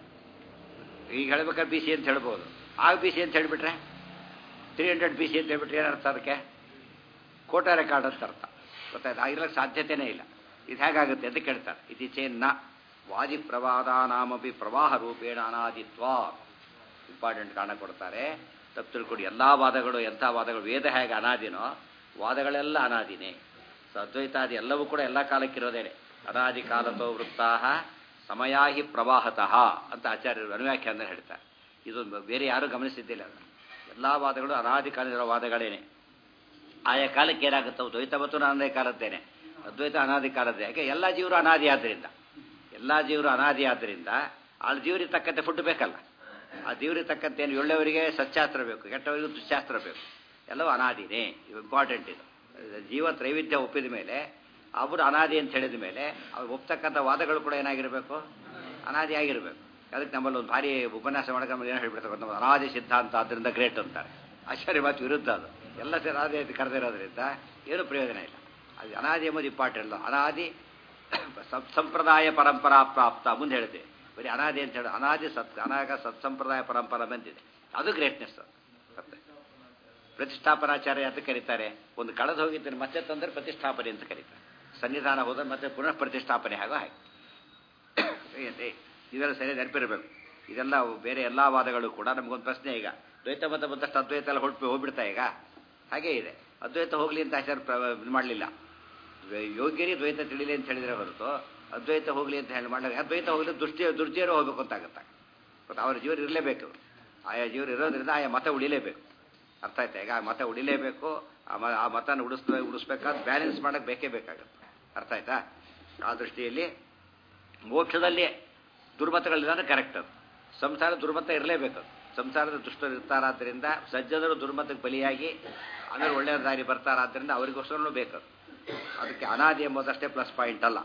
ಈಗ ಹೇಳ್ಬೇಕಾದ್ರೆ ಬಿ ಸಿ ಅಂತ ಹೇಳ್ಬೋದು ಆಗ ಬಿ ಸಿ ಅಂತ ಹೇಳಿಬಿಟ್ರೆ ತ್ರೀ ಹಂಡ್ರೆಡ್ ಬಿ ಸಿ ಅಂತ ಹೇಳ್ಬಿಟ್ರೆ ಏನರ್ಥ ಅದಕ್ಕೆ ಕೋಟಾ ರೆಕಾರ್ಡ್ ಅಂತ ಅರ್ಥ ಗೊತ್ತಾಯ್ತು ಆಗಿರಲಿಕ್ಕೆ ಸಾಧ್ಯತೆಯೇ ಇಲ್ಲ ಇದು ಹೇಗಾಗುತ್ತೆ ಅಂತ ಕೇಳ್ತಾರೆ ಇತ್ತೀಚೆನ್ನ ವಾದಿ ಪ್ರವಾದಾನಾಮಪಿ ಪ್ರವಾಹ ರೂಪೇಣ ಅನಾದಿತ್ವ ಇಂಪಾರ್ಟೆಂಟ್ ಕಾರಣ ಕೊಡ್ತಾರೆ ತಪ್ಪು ತಿಳ್ಕೊಂಡು ಎಲ್ಲ ವಾದಗಳು ಎಂಥ ವಾದಗಳು ವೇದ ಹೇಗೆ ಅನಾದಿನೋ ವಾದಗಳೆಲ್ಲ ಅನಾದಿನೇ ಸೊ ಅದ್ವೈತಾದಿ ಎಲ್ಲವೂ ಕೂಡ ಎಲ್ಲ ಕಾಲಕ್ಕಿರೋದೇನೆ ಅನಾದಿ ಕಾಲತೋ ವೃತ್ತಾಹ ಸಮಯಾಹಿ ಪ್ರವಾಹತಃ ಅಂತ ಆಚಾರ್ಯರು ಅನುವ್ಯಾಖ್ಯಾನ ಹೇಳ್ತಾರೆ ಇದು ಬೇರೆ ಯಾರೂ ಗಮನಿಸಿದ್ದಿಲ್ಲ ಅದನ್ನು ಎಲ್ಲ ವಾದಗಳು ಅನಾದಿ ಕಾಲದಿರೋ ವಾದಗಳೇನೆ ಆಯಾ ಕಾಲಕ್ಕೆ ಏನಾಗುತ್ತೆ ದ್ವೈತ ಮತ್ತು ಅನಾದಿ ಕಾಲದ್ದೇನೆ ಅದ್ವೈತ ಅನಾದಿ ಕಾಲದ್ದೇ ಯಾಕೆ ಎಲ್ಲ ಜೀವರು ಅನಾದಿ ಆದ್ದರಿಂದ ಎಲ್ಲ ಜೀವರು ಅನಾದಿ ಆದ್ದರಿಂದ ಆ ಜೀವರಿಗೆ ತಕ್ಕಂತೆ ಫುಡ್ ಬೇಕಲ್ಲ ಆ ಜೀವರಿಗೆ ತಕ್ಕಂತೆ ಏನು ಒಳ್ಳೆಯವರಿಗೆ ಸಚ್ಚಾಸ್ತ್ರ ಬೇಕು ಕೆಟ್ಟವರಿಗೂ ದುಶ್ಶಾಸ್ತ್ರ ಬೇಕು ಎಲ್ಲವೂ ಅನಾದಿನೇ ಇದು ಇಂಪಾರ್ಟೆಂಟ್ ಇದು ಜೀವ ತ್ರೈವಿಧ್ಯ ಒಪ್ಪಿದ ಮೇಲೆ ಅವರು ಅನಾದಿ ಅಂತ ಹೇಳಿದ ಮೇಲೆ ಅವ್ರು ಒಪ್ತಕ್ಕಂಥ ವಾದಗಳು ಕೂಡ ಏನಾಗಿರಬೇಕು ಅನಾದಿ ಆಗಿರಬೇಕು ಅದಕ್ಕೆ ನಮ್ಮಲ್ಲಿ ಒಂದು ಭಾರಿ ಉಪನ್ಯಾಸ ಮಾಡಕ್ಕೆ ನಮ್ಮಲ್ಲಿ ಏನು ಹೇಳ್ಬಿಡ್ತಾರೆ ನಮ್ಮ ಅನಾದಿ ಸಿದ್ಧಾಂತ ಅದರಿಂದ ಗ್ರೇಟ್ ಅಂತಾರೆ ಆಚಾರ್ಯ ಮಾತು ವಿರುದ್ಧ ಅದು ಎಲ್ಲ ಸೇರಿ ಅನಾದಿ ಅಂತ ಕರೆದಿರೋದ್ರಿಂದ ಏನು ಪ್ರಯೋಜನ ಇಲ್ಲ ಅದು ಅನಾದಿ ಎಂಬುದು ಇಂಪಾರ್ಟೆಂಟ್ ಅನಾದಿ ಸಂಪ್ರದಾಯ ಪರಂಪರಾ ಪ್ರಾಪ್ತ ಮುಂದೆ ಹೇಳಿದೆ ಬರೀ ಅನಾದಿ ಅಂತ ಹೇಳಿ ಅನಾದಿ ಸತ್ ಅನಾಗ ಸತ್ಸಂಪ್ರದಾಯ ಪರಂಪರ ಬಂದಿದೆ ಅದು ಗ್ರೇಟ್ನೆಸ್ ಮತ್ತೆ ಪ್ರತಿಷ್ಠಾಪನಾಚಾರ್ಯ ಅಂತ ಕರೀತಾರೆ ಒಂದು ಕಳೆದು ಹೋಗಿದ್ದನ್ನು ಮತ್ತೆ ತಂದರೆ ಪ್ರತಿಷ್ಠಾಪನೆ ಅಂತ ಕರೀತಾರೆ ಸನ್ನಿಧಾನ ಹೋದ್ರೆ ಮತ್ತೆ ಪುನಃ ಪ್ರತಿಷ್ಠಾಪನೆ ಆಗೋ ಹಾಗೆ ಇದೆಲ್ಲ ಸರಿ ನೆನಪಿರಬೇಕು ಇದೆಲ್ಲ ಬೇರೆ ಎಲ್ಲ ವಾದಗಳು ಕೂಡ ನಮಗೊಂದು ಪ್ರಶ್ನೆ ಈಗ ದ್ವೈತ ಮತ ಬಂದಷ್ಟು ಅದ್ವೈತ ಎಲ್ಲ ಹೊರಟು ಹೋಗ್ಬಿಡ್ತಾ ಈಗ ಹಾಗೇ ಇದೆ ಅದ್ವೈತ ಹೋಗಲಿ ಅಂತ ಆಚಾರ ಇದು ಮಾಡಲಿಲ್ಲ ಯೋಗ್ಯರಿ ದ್ವೈತ ತಿಳಿಲಿ ಅಂತ ಹೇಳಿದ್ರೆ ಹೊರತು ಅದ್ವೈತ ಹೋಗಲಿ ಅಂತ ಹೇಳಿ ಮಾಡಲಿಲ್ಲ ಅದ್ವೈತ ಹೋಗಲಿ ದುಷ್ಟಿ ದುರ್ಜೇರು ಹೋಗ್ಬೇಕು ಅಂತ ಆಗುತ್ತೆ ಮತ್ತು ಅವ್ರ ಜೀವರು ಇರಲೇಬೇಕು ಆಯಾ ಜೀವರು ಇರೋದ್ರಿಂದ ಆಯಾ ಮತ ಉಳಿಲೇಬೇಕು ಅರ್ಥ ಆಯ್ತಾ ಈಗ ಆ ಮತ ಉಳಿಲೇಬೇಕು ಆ ಮ ಆ ಮತನ ಉಡಿಸ್ ಉಡಿಸ್ಬೇಕಾದ್ರೆ ಬ್ಯಾಲೆನ್ಸ್ ಮಾಡೋಕ್ಕೆ ಬೇಕೇ ಬೇಕಾಗುತ್ತೆ ಅರ್ಥ ಆಯ್ತಾ ಆ ದೃಷ್ಟಿಯಲ್ಲಿ ಮೋಕ್ಷದಲ್ಲಿ ದುರ್ಮತಗಳಿಲ್ಲ ಕರೆಕ್ಟ್ ಅದು ಸಂಸಾರ ದುರ್ಮತ ಇರಲೇಬೇಕು ಸಂಸಾರದ ದುಷ್ಟರು ಇರ್ತಾರಾದ್ದರಿಂದ ಸಜ್ಜನರು ದುರ್ಮತಕ್ಕೆ ಬಲಿಯಾಗಿ ಆಮೇಲೆ ಒಳ್ಳೆಯ ದಾರಿ ಬರ್ತಾರಾದ್ದರಿಂದ ಅವರಿಗೋಸ್ಕರನೂ ಬೇಕು ಅದಕ್ಕೆ ಅನಾದಿ ಎಂಬುದಷ್ಟೇ ಪ್ಲಸ್ ಪಾಯಿಂಟ್ ಅಲ್ಲ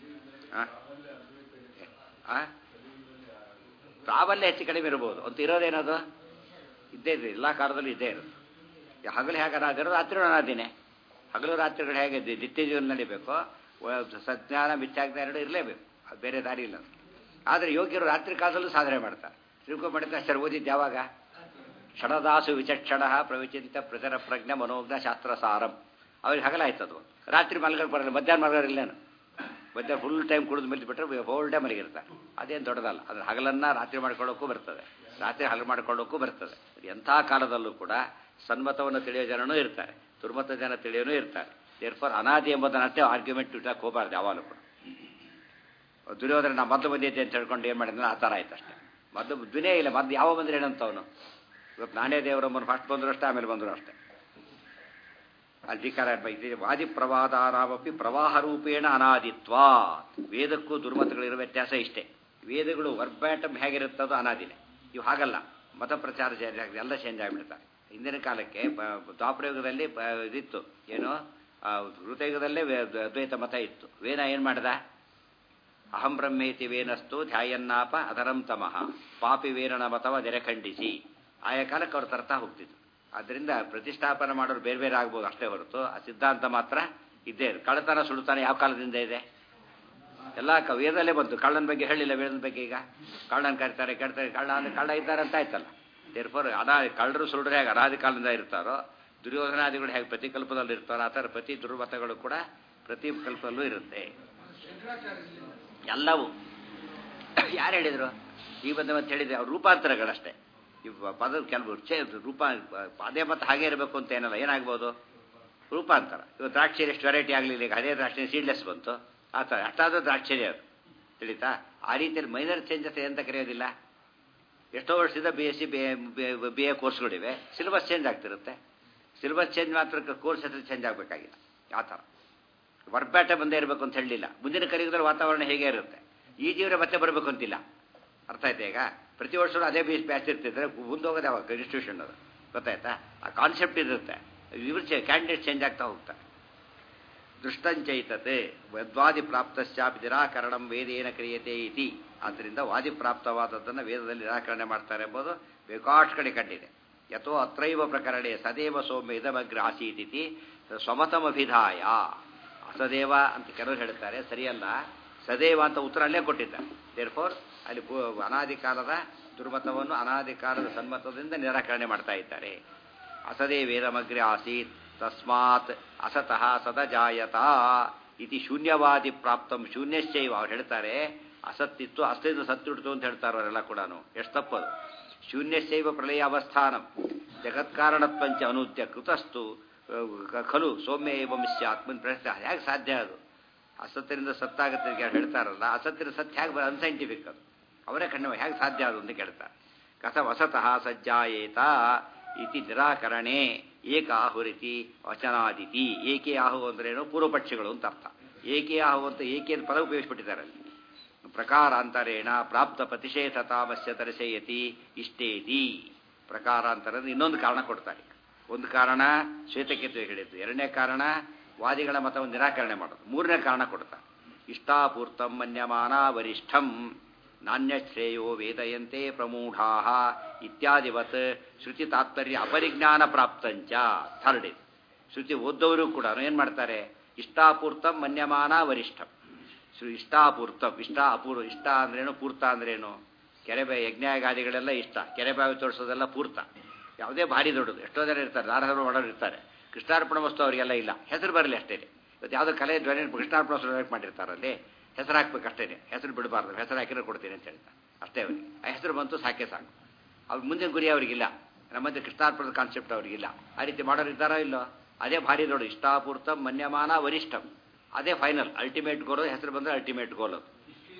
ಪ್ರಾಬಲ್ಯ ಹೆಚ್ಚು ಕಡಿಮೆ ಇರ್ಬೋದು ಅಂತ ಇರೋದೇನದು ಇದ್ದೇ ಇದೆ ಎಲ್ಲ ಕಾಲದಲ್ಲೂ ಇದ್ದೇ ಇರೋದು ಹಗಲು ಹೇಗೆ ಅನಾದಿರೋ ರಾತ್ರಿ ಅನಾದಿನೇ ಹಗಲು ರಾತ್ರಿಗಳು ಹೇಗೆ ನಿತ್ಯ ಜೀವನ ನಡಿಬೇಕು ಸಜ್ಞಾನ ಮಿಥ್ಯಾಜ್ಞಾನ ಎರಡು ಇರಲೇಬೇಕು ಅದು ಬೇರೆ ದಾರಿ ಇಲ್ಲ ಆದರೆ ಯೋಗ್ಯರು ರಾತ್ರಿ ಕಾಲದಲ್ಲೂ ಸಾಧನೆ ಮಾಡ್ತಾರೆ ತಿಳ್ಕೊಂಬಿಡಿದ್ರೆ ಸರ್ ಓದಿದ್ದು ಯಾವಾಗ ಕ್ಷಣದಾಸು ವಿಚಕ್ಷಣ ಪ್ರವಿಚಿಂತ ಪ್ರಚರ ಪ್ರಜ್ಞೆ ಮನೋಜ್ಞ ಶಾಸ್ತ್ರ ಸಾರಂ ಅವ್ರಿಗೆ ಹಗಲಾಯ್ತು ಅದು ರಾತ್ರಿ ಮಲಗಕ್ಕೆ ಬರಲ್ಲ ಮಧ್ಯಾಹ್ನ ಮಲಗೋರಿಲ್ಲೇನು ಮಧ್ಯಾಹ್ನ ಫುಲ್ ಟೈಮ್ ಕುಡಿದು ಮೇಲೆ ಬಿಟ್ಟರೆ ಹೋಲ್ ಟೈಮ್ ಮಲಗಿರ್ತಾರೆ ಅದೇನು ದೊಡ್ಡದಲ್ಲ ಅದ್ರ ಹಗಲನ್ನು ರಾತ್ರಿ ಮಾಡ್ಕೊಳ್ಳೋಕ್ಕೂ ಬರ್ತದೆ ರಾತ್ರಿ ಹಗಲು ಮಾಡ್ಕೊಳ್ಳೋಕ್ಕೂ ಬರ್ತದೆ ಎಂಥ ಕಾಲದಲ್ಲೂ ಕೂಡ ಸನ್ಮತವನ್ನು ತಿಳಿಯೋ ಜನನೂ ಇರ್ತಾರೆ ದುರ್ಮತ ಜನ ತಿಳಿಯೋನೂ ಇರ್ತಾರೆ ದೇರ್ಫಾರ್ ಅನಾದಿ ಎಂಬುದನ್ನಷ್ಟೇ ಆರ್ಗ್ಯುಮೆಂಟ್ ಇಟ್ಟಕ್ಕೆ ಹೋಗಬಾರ್ದು ಯಾವಾಗಲೂ ಕೂಡ ದುರ್ಯೋಧನ ನಾ ಮೊದಲು ಬಂದಿದ್ದೆ ಅಂತ ಹೇಳ್ಕೊಂಡು ಏನು ಮಾಡಿದ್ರೆ ಆ ಥರ ಆಯ್ತು ಅಷ್ಟೇ ಮೊದಲು ದುನೇ ಇಲ್ಲ ಮೊದಲು ಯಾವ ಬಂದ್ರೆ ಏನಂತವನು ಇವತ್ತು ನಾನೇ ದೇವರಮ್ಮನು ಫಸ್ಟ್ ಬಂದರು ಅಷ್ಟೇ ಆಮೇಲೆ ಬಂದರು ಅಷ್ಟೇ ಅಲ್ಲಿ ಧಿಕಾರ ವಾದಿ ಪ್ರವಾದಾನಾಮಪಿ ಪ್ರವಾಹ ರೂಪೇಣ ಅನಾದಿತ್ವ ವೇದಕ್ಕೂ ದುರ್ಮತಗಳಿರೋ ವ್ಯತ್ಯಾಸ ಇಷ್ಟೇ ವೇದಗಳು ವರ್ಬ್ಯಾಟಮ್ ಹೇಗಿರುತ್ತದೋ ಅನಾದಿನೇ ಇವು ಹಾಗಲ್ಲ ಮತ ಪ್ರಚಾರ ಚೇಂಜ್ ಆಗಿದೆ ಎಲ್ಲ ಚೇಂಜ್ ಆಗಿಬಿಡ್ತಾರೆ ಹಿಂದಿನ ಕಾಲಕ್ಕೆ ದ್ವಾಪರಯುಗದಲ್ಲಿ ಇದಿತ್ತು ಏನು ಋತಯುಗದಲ್ಲೇ ಅದ್ವೈತ ಮತ ಇತ್ತು ವೇದ ಏನು ಮಾಡ್ದ ಅಹಂ ಬ್ರಹ್ಮೇತಿ ವೇನಸ್ತು ಧ್ಯಾಯನ್ನಾಪ ಅದರಂ ತಮಃ ಪಾಪಿ ವೇರಣ ಮತವ ದೆರೆಖಂಡಿಸಿ ಆಯಾ ಕಾಲಕ್ಕೆ ಅವ್ರು ತರ್ತಾ ಹೋಗ್ತಿದ್ರು ಆದ್ದರಿಂದ ಪ್ರತಿಷ್ಠಾಪನೆ ಮಾಡೋರು ಬೇರೆ ಬೇರೆ ಆಗ್ಬೋದು ಅಷ್ಟೇ ಹೊರತು ಆ ಸಿದ್ಧಾಂತ ಮಾತ್ರ ಇದ್ದೇ ಕಳ್ಳತನ ಸುಡುತ್ತಾನೆ ಯಾವ ಕಾಲದಿಂದ ಇದೆ ಎಲ್ಲ ಕ ವೇದಲ್ಲೇ ಬಂತು ಕಳ್ಳನ ಬಗ್ಗೆ ಹೇಳಿಲ್ಲ ವೇದದ ಬಗ್ಗೆ ಈಗ ಕಳ್ಳನ ಕರಿತಾರೆ ಕೆಡ್ತಾರೆ ಕಳ್ಳ ಅಂದರೆ ಕಳ್ಳ ಇದ್ದಾರೆ ಅಂತ ಆಯ್ತಲ್ಲ ದೇರ್ಫೋರ್ ಅನಾ ಕಳ್ಳರು ಸುಳ್ಳ್ರೆ ಹೇಗೆ ಅನಾದಿ ಕಾಲದಿಂದ ಇರ್ತಾರೋ ದುರ್ಯೋಧನಾದಿಗಳು ಹೇಗೆ ಪ್ರತಿಕಲ್ಪದಲ್ಲಿ ಇರ್ತಾರೋ ಆ ಥರ ಪ್ರತಿ ದುರ್ಮತಗಳು ಕೂಡ ಪ್ರತಿ ಕಲ್ಪದಲ್ಲೂ ಇರುತ್ತೆ ಎಲ್ಲವೂ ಯಾರು ಹೇಳಿದರು ಈ ಬಂದ ಮತ್ತೆ ಹೇಳಿದ್ರೆ ಅವ್ರು ರೂಪಾಂತರಗಳಷ್ಟೇ ಇವು ಪದ ಕೆಲವು ಚೇ ರೂಪ ಅದೇ ಮತ್ತೆ ಹಾಗೆ ಇರಬೇಕು ಅಂತ ಏನಲ್ಲ ಏನಾಗ್ಬೋದು ರೂಪಾಂತರ ಇವು ದ್ರಾಕ್ಷಿ ಎಷ್ಟು ವೆರೈಟಿ ಆಗಲಿಲ್ಲ ಈಗ ಅದೇ ದ್ರಾಕ್ಷಿ ಸೀಡ್ಲೆಸ್ ಬಂತು ಆ ಥರ ಅಷ್ಟಾದರೂ ದ್ರಾಕ್ಷಿನೇ ಅದು ತಿಳಿತಾ ಆ ರೀತಿಯಲ್ಲಿ ಮೈನರ್ ಚೇಂಜಸ್ ಏನಂತ ಕರೆಯೋದಿಲ್ಲ ಎಷ್ಟೋ ವರ್ಷದಿಂದ B S C B A ಕೋರ್ಸ್ಗಳಿವೆ ಸಿಲೆಬಸ್ ಚೇಂಜ್ ಆಗ್ತಿರುತ್ತೆ ಸಿಲೆಬಸ್ ಚೇಂಜ್ ಮಾತ್ರ ಕೋರ್ಸ್ ಹೆಸರು ಚೇಂಜ್ ಆಗಬೇಕಾಗಿಲ್ಲ ಆ ಥರ ವರ್ಬ್ಯಾಟ ಬಂದೇ ಇರಬೇಕು ಅಂತ ಹೇಳಲಿಲ್ಲ ಮುಂದಿನ ಕಲಿಯುಗದಲ್ಲಿ ವಾತಾವರಣ ಹೇಗೆ ಇರುತ್ತೆ ಈ ಜೀವನ ಮತ್ತೆ ಬರಬೇಕು ಅಂತಿಲ್ಲ ಅರ್ಥ ಆಯ್ತಾ ಈಗ ಪ್ರತಿ ವರ್ಷವೂ ಅದೇ ಬೇಸ್ ಬ್ಯಾಚ್ ಇರ್ತಿದ್ರೆ ಮುಂದೆ ಹೋಗೋದು ಯಾವಾಗ ಇನ್ಸ್ಟಿಟ್ಯೂಷನ್ ಅದು ಗೊತ್ತಾಯ್ತಾ ಆ ಕಾನ್ಸೆಪ್ಟ್ ಇರುತ್ತೆ ಇವರು ಕ್ಯಾಂಡಿಡೇಟ್ ಚೇಂಜ್ ಆಗ್ತಾ ಹೋಗ್ತಾರೆ ದೃಷ್ಟಂಚೈತತೆ ವದ್ವಾದಿ ಪ್ರಾಪ್ತಶ್ಚಾಪಿ ನಿರಾಕರಣಂ ವೇದೇನ ಕ್ರಿಯತೆ ಇತಿ ಆದ್ದರಿಂದ ವಾದಿ ಪ್ರಾಪ್ತವಾದದ್ದನ್ನು ವೇದದಲ್ಲಿ ನಿರಾಕರಣೆ ಮಾಡ್ತಾರೆ ಎಂಬುದು ಬೇಕಾಷ್ಟು ಕಡೆ ಕಂಡಿದೆ ಯಥೋ ಅತ್ರೈವ ಪ್ರಕರಣೆ ಸದೇವ ಸೌಮ್ಯ ಇದಮಗ್ರ ಆಸೀತಿತಿ ಸ್ವಮತಮಭಿಧಾಯ ಅಸದೇವ ಅಂತ ಕೆಲವರು ಹೇಳ್ತಾರೆ ಸರಿಯಲ್ಲ ಸದೇವ ಅಂತ ಉತ್ತರ ಅಲ್ಲೇ ಕೊಟ್ಟಿದ್ದಾರೆ ದೇರ್ ಫೋರ್ ಅಲ್ಲಿ ಅನಾದಿ ಕಾಲದ ದುರ್ಮತವನ್ನು ಅನಾದಿ ಕಾಲದ ಸನ್ಮತದಿಂದ ನಿರಾಕರಣೆ ಮಾಡ್ತಾ ಇದ್ದಾರೆ ಅಸದೇ ವೇದಮಗ್ರೆ ಆಸೀತ್ ತಸ್ಮಾತ್ ಅಸತಃ ಸದಜಾಯತ ಇತಿ ಶೂನ್ಯವಾದಿ ಪ್ರಾಪ್ತಂ ಶೂನ್ಯಶ್ಚೈವ ಅವ್ರು ಹೇಳ್ತಾರೆ ಅಸತ್ತಿತ್ತು ಅಸ್ತಿತ್ವ ಸತ್ತಿಡ್ತು ಅಂತ ಹೇಳ್ತಾರೆ ಅವರೆಲ್ಲ ಕೂಡ ಎಷ್ಟು ತಪ್ಪದು ಶೂನ್ಯಶ್ಚೈವ ಪ್ರಳಯ ಅವಸ್ಥಾನಂ ಜಗತ್ಕಾರಣತ್ವಂಚ ಅನೂತ್ಯ ಕೃತಸ್ತು ಖಲು ಸೌಮ್ಯ ಏವಂ ಸ್ಯಾತ್ಮನ್ ಪ್ರಶ್ನೆ ಹೇಗೆ ಸಾಧ್ಯ ಅದು ಅಸತ್ತಿನಿಂದ ಸತ್ತಾಗುತ್ತೆ ಅಂತ ಹೇಳ್ತಾರಲ್ಲ ಅಸತ್ತಿನ ಸತ್ಯ ಹೇಗೆ ಅನ್ಸೈಂಟಿಫಿಕ್ ಅದು ಅವರೇ ಕಣ್ಣ ಹೇಗೆ ಸಾಧ್ಯ ಅದು ಅಂತ ಕೇಳ್ತಾರೆ ಕಥಂ ಅಸತಃ ಸಜ್ಜಾಯೇತ ಇತಿ ನಿರಾಕರಣೆ ಏಕಾಹುರಿತಿ ವಚನಾದಿತಿ ಏಕೆ ಆಹು ಅಂದ್ರೇನು ಪೂರ್ವಪಕ್ಷಿಗಳು ಅಂತ ಅರ್ಥ ಏಕೆ ಆಹು ಅಂತ ಏಕೆ ಅಂತ ಪದ ಉಪಯೋಗಿಸ್ಬಿಟ್ಟಿದ್ದಾರೆ ಅಲ್ಲಿ ಪ್ರಕಾರಾಂತರೇಣ ಪ್ರಾಪ್ತ ಪ್ರತಿಷೇಧತಾಮಸ್ಯ ದರ್ಶಯತಿ ಇಷ್ಟೇತಿ ಪ್ರಕಾರಾಂತರ ಇನ್ನೊಂದು ಕಾರಣ ಕೊಡ್ತಾರೆ ಒಂದು ಕಾರಣ ಶ್ವೇತಕೇತು ಹೇಳಿದ್ದು ಎರಡನೇ ಕಾರಣ ವಾದಿಗಳ ಮತವನ್ನು ನಿರಾಕರಣೆ ಮಾಡೋದು ಮೂರನೇ ಕಾರಣ ಕೊಡ್ತಾರೆ ಇಷ್ಟಾಪೂರ್ತಂ ಮನ್ಯಮಾನ ವರಿಷ್ಠಂ ನಾಣ್ಯಶ್ರೇಯೋ ವೇದಯಂತೆ ಪ್ರಮೂಢಾ ಇತ್ಯಾದಿವತ್ ಶ್ರುತಿ ತಾತ್ಪರ್ಯ ಅಪರಿಜ್ಞಾನ ಪ್ರಾಪ್ತಂಚ ಥರ್ಡ್ ಇದು ಶ್ರುತಿ ಓದ್ದವರು ಕೂಡ ಏನು ಮಾಡ್ತಾರೆ ಇಷ್ಟಾಪೂರ್ತಂ ಮನ್ಯಮಾನ ವರಿಷ್ಠಂ ಶ್ರು ಇಷ್ಟಾಪೂರ್ತಂ ಇಷ್ಟ ಅಪೂರ್ವ ಇಷ್ಟ ಅಂದ್ರೇನು ಪೂರ್ತ ಅಂದ್ರೇನು ಕೆರೆಬೆ ಯಜ್ಞಾಗಾದಿಗಳೆಲ್ಲ ಇಷ್ಟ ಕೆರೆಬಾವಿ ತೋರಿಸೋದೆಲ್ಲ ಪೂರ್ತ ಯಾವುದೇ ಭಾರಿ ದೊಡ್ಡದು ಎಷ್ಟೋ ಜನ ಇರ್ತಾರೆ ದಾರಹರು ಮಾಡೋರು ಇರ್ತಾರೆ ಕೃಷ್ಣಾರ್ಪಣ ವಸ್ತು ಅವರಿಗೆಲ್ಲ ಇಲ್ಲ ಹೆಸರು ಬರಲಿ ಅಷ್ಟೇ ಇವತ್ತು ಯಾವುದೋ ಕಲೆ ಧ್ವನಿ ಕೃಷ್ಣಾರ್ಪಣ ವಸ್ತು ಮಾಡಿರ್ತಾರಲ್ಲಿ ಹೆಸರು ಹಾಕ್ಬೇಕು ಅಷ್ಟೇ ಹೆಸರು ಬಿಡಬಾರ್ದು ಹೆಸರು ಹಾಕಿದ್ರೆ ಕೊಡ್ತೀನಿ ಅಂತ ಹೇಳ್ತಾರೆ ಅಷ್ಟೇ ಅವರಿಗೆ ಆ ಹೆಸರು ಬಂತು ಸಾಕೆ ಸಾಕು ಅವ್ರ ಮುಂದಿನ ಗುರಿ ಅವ್ರಿಗಿಲ್ಲ ನಮ್ಮಂತೆ ಕೃಷ್ಣಾರ್ಪಣದ ಕಾನ್ಸೆಪ್ಟ್ ಅವ್ರಿಗಿಲ್ಲ ಆ ರೀತಿ ಮಾಡೋರು ಇದ್ದಾರೋ ಇಲ್ಲೋ ಅದೇ ಭಾರಿ ದೊಡ್ಡ ಇಷ್ಟಾಪೂರ್ತ ಮನ್ಯಮಾನ ವರಿಷ್ಠಂ ಅದೇ ಫೈನಲ್ ಅಲ್ಟಿಮೇಟ್ ಗೋಲ್ ಹೆಸರು ಬಂದರೆ ಅಲ್ಟಿಮೇಟ್ ಗೋಲ್ ಅದು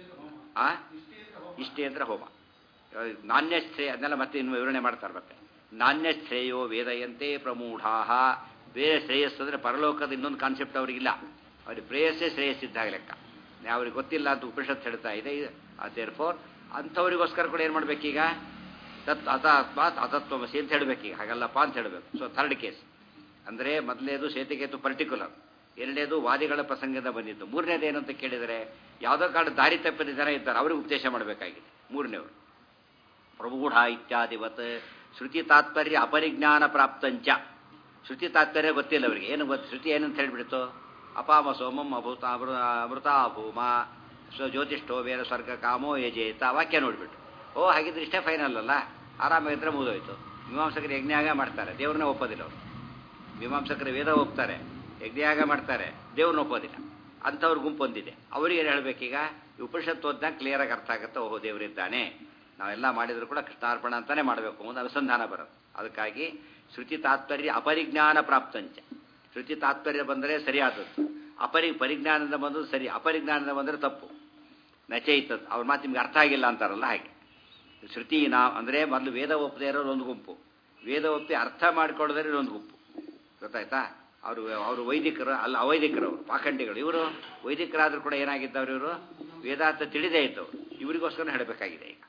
ಆ ಇಷ್ಟೇ ಅಂದ್ರೆ ಹೋಮ ನಾಣ್ಯಶ್ರೇಯ ಅದನ್ನೆಲ್ಲ ಮತ್ತೆ ಇನ್ನು ವಿವರಣೆ ಮಾಡ್ತಾರೆ ಮತ್ತೆ ನಾಣ್ಯಶ್ರೇಯೋ ವೇದಯಂತೆ ಪ್ರಮೂಢಾ ಬೇರೆ ಶ್ರೇಯಸ್ಸು ಅಂದರೆ ಪರಲೋಕದ ಇನ್ನೊಂದು ಕಾನ್ಸೆಪ್ಟ್ ಅವರಿಗಿಲ್ಲ ಅವ್ರಿಗೆ ಪ್ರೇಯಸ್ಸೇ ಶ್ರೇಯಸ್ಸಿದ್ದಾಗ ಲೆಕ್ಕ ಅವ್ರಿಗೆ ಗೊತ್ತಿಲ್ಲ ಅಂತ ಉಪನಿಷತ್ ಹೇಳ್ತಾ ಇದೆ ದೇರ್ ಫೋರ್ ಅಂಥವ್ರಿಗೋಸ್ಕರ ಕೂಡ ಏನು ಮಾಡ್ಬೇಕೀಗ ತತ್ ಅತಾತ್ಮಾತ್ ಅತತ್ವಮಸಿ ಅಂತ ಹೇಳಬೇಕೀಗ ಹಾಗಲ್ಲಪ್ಪ ಅಂತ ಹೇಳಬೇಕು ಸೊ ಥರ್ಡ್ ಕೇಸ್ ಅಂದರೆ ಮೊದಲನೇದು ಸೇತಿಕೇತು ಪರ್ಟಿಕ್ಯುಲರ್ ಎರಡನೇದು ವಾದಿಗಳ ಪ್ರಸಂಗದ ಬಂದಿದ್ದು ಮೂರನೇದು ಏನು ಅಂತ ಕೇಳಿದರೆ ಯಾವುದೋ ಕಾರಣ ದಾರಿ ತಪ್ಪಿದ ಜನ ಇದ್ದಾರೆ ಅವ್ರಿಗೆ ಉಪದೇಶ ಮಾಡಬೇಕಾಗಿದೆ ಮೂರನೇವರು ಪ್ರಮೂಢ ಇತ್ಯಾದಿವತ್ ಶ್ರುತಿ ತಾತ್ಪರ್ಯ ಅಪರಿಜ್ಞಾನ ಪ್ರಾಪ್ತಂಚ ಶ್ರುತಿ ತಾತ್ಪರ್ಯ ಗೊತ್ತಿಲ್ಲ ಅವರಿಗೆ ಏನು ಗೊತ್ತು ಶ್ರುತಿ ಏನಂತ ಹೇಳಿಬಿಡ್ತು ಅಪಾಮ ಸೋಮಂ ಅಭೂತ ಅಮೃತ ಭೂಮ ಸ್ವ ಜ್ಯೋತಿಷ್ಠೋ ಬೇರೆ ಸ್ವರ್ಗ ಕಾಮೋ ಯಜೇತ ವಾಕ್ಯ ನೋಡಿಬಿಟ್ಟು ಓ ಹಾಗಿದ್ರೆ ಇಷ್ಟೇ ಫೈನಲ್ ಅಲ್ಲ ಆರಾಮಾಗಿದ್ರೆ ಮುಗಿದೋಯ್ತು ಮೀಮಾಂಸಕರು ಯಜ್ಞಾಗ ಮಾಡ್ತಾರೆ ದೇವ್ರನ್ನ ಒಪ್ಪೋದಿಲ್ಲ ಅವರು ಮೀಮಾಂಸಕರು ವೇದ ಒಪ್ತಾರೆ ಯಜ್ಞಯಾಗ ಮಾಡ್ತಾರೆ ದೇವ್ರನ್ನ ಒಪ್ಪೋದಿಲ್ಲ ಅಂಥವ್ರ ಗುಂಪು ಹೊಂದಿದೆ ಅವ್ರಿಗೆ ಏನು ಹೇಳಬೇಕೀಗ ಉಪನಿಷತ್ತು ಓದಿದಾಗ ಕ್ಲಿಯರಾಗಿ ಅರ್ಥ ಆಗುತ್ತೆ ಓಹೋ ದೇವರಿದ್ದಾನೆ ನಾವೆಲ್ಲ ಮಾಡಿದ್ರು ಕೂಡ ಕೃಷ್ಣಾರ್ಪಣ ಅಂತಾನೆ ಮಾಡಬೇಕು ಒಂದು ಅನುಸಂಧಾನ ಬರೋದು ಅದಕ್ಕಾಗಿ ಶ್ರುತಿ ತಾತ್ಪರ್ಯ ಅಪರಿಜ್ಞಾನ ಪ್ರಾಪ್ತಂಚ ಶ್ರುತಿ ತಾತ್ಪರ್ಯ ಬಂದರೆ ಸರಿಯಾದದ್ದು ಅಪರಿ ಪರಿಜ್ಞಾನದ ಬಂದು ಸರಿ ಅಪರಿಜ್ಞಾನದ ಬಂದರೆ ತಪ್ಪು ನಚೈತದ್ ಅವ್ರ ಮಾತು ನಿಮ್ಗೆ ಅರ್ಥ ಆಗಿಲ್ಲ ಅಂತಾರಲ್ಲ ಹಾಗೆ ಶ್ರುತಿ ನಾ ಅಂದರೆ ಮೊದಲು ವೇದ ಒಪ್ಪದೇ ಇರೋರು ಒಂದು ಗುಂಪು ವೇದ ಒಪ್ಪಿ ಅರ್ಥ ಮಾಡಿಕೊಳ್ಳೋದ್ರೆ ಒಂದು ಗುಂಪು ಗೊತ್ತಾಯ್ತಾ ಅವರು ಅವರು ವೈದಿಕರು ಅಲ್ಲ ಅವೈದಿಕರು ಅವರು ಪಾಖಂಡಿಗಳು ಇವರು ವೈದಿಕರಾದರೂ ಕೂಡ ಏನಾಗಿದ್ದವ್ರು ಇವರು ವೇದಾಂತ ತಿಳಿದೇ ಇದ್ದವರು ಇವರಿಗೋಸ್ಕರ ಹೇಳಬೇಕಾಗಿದೆ ಈಗ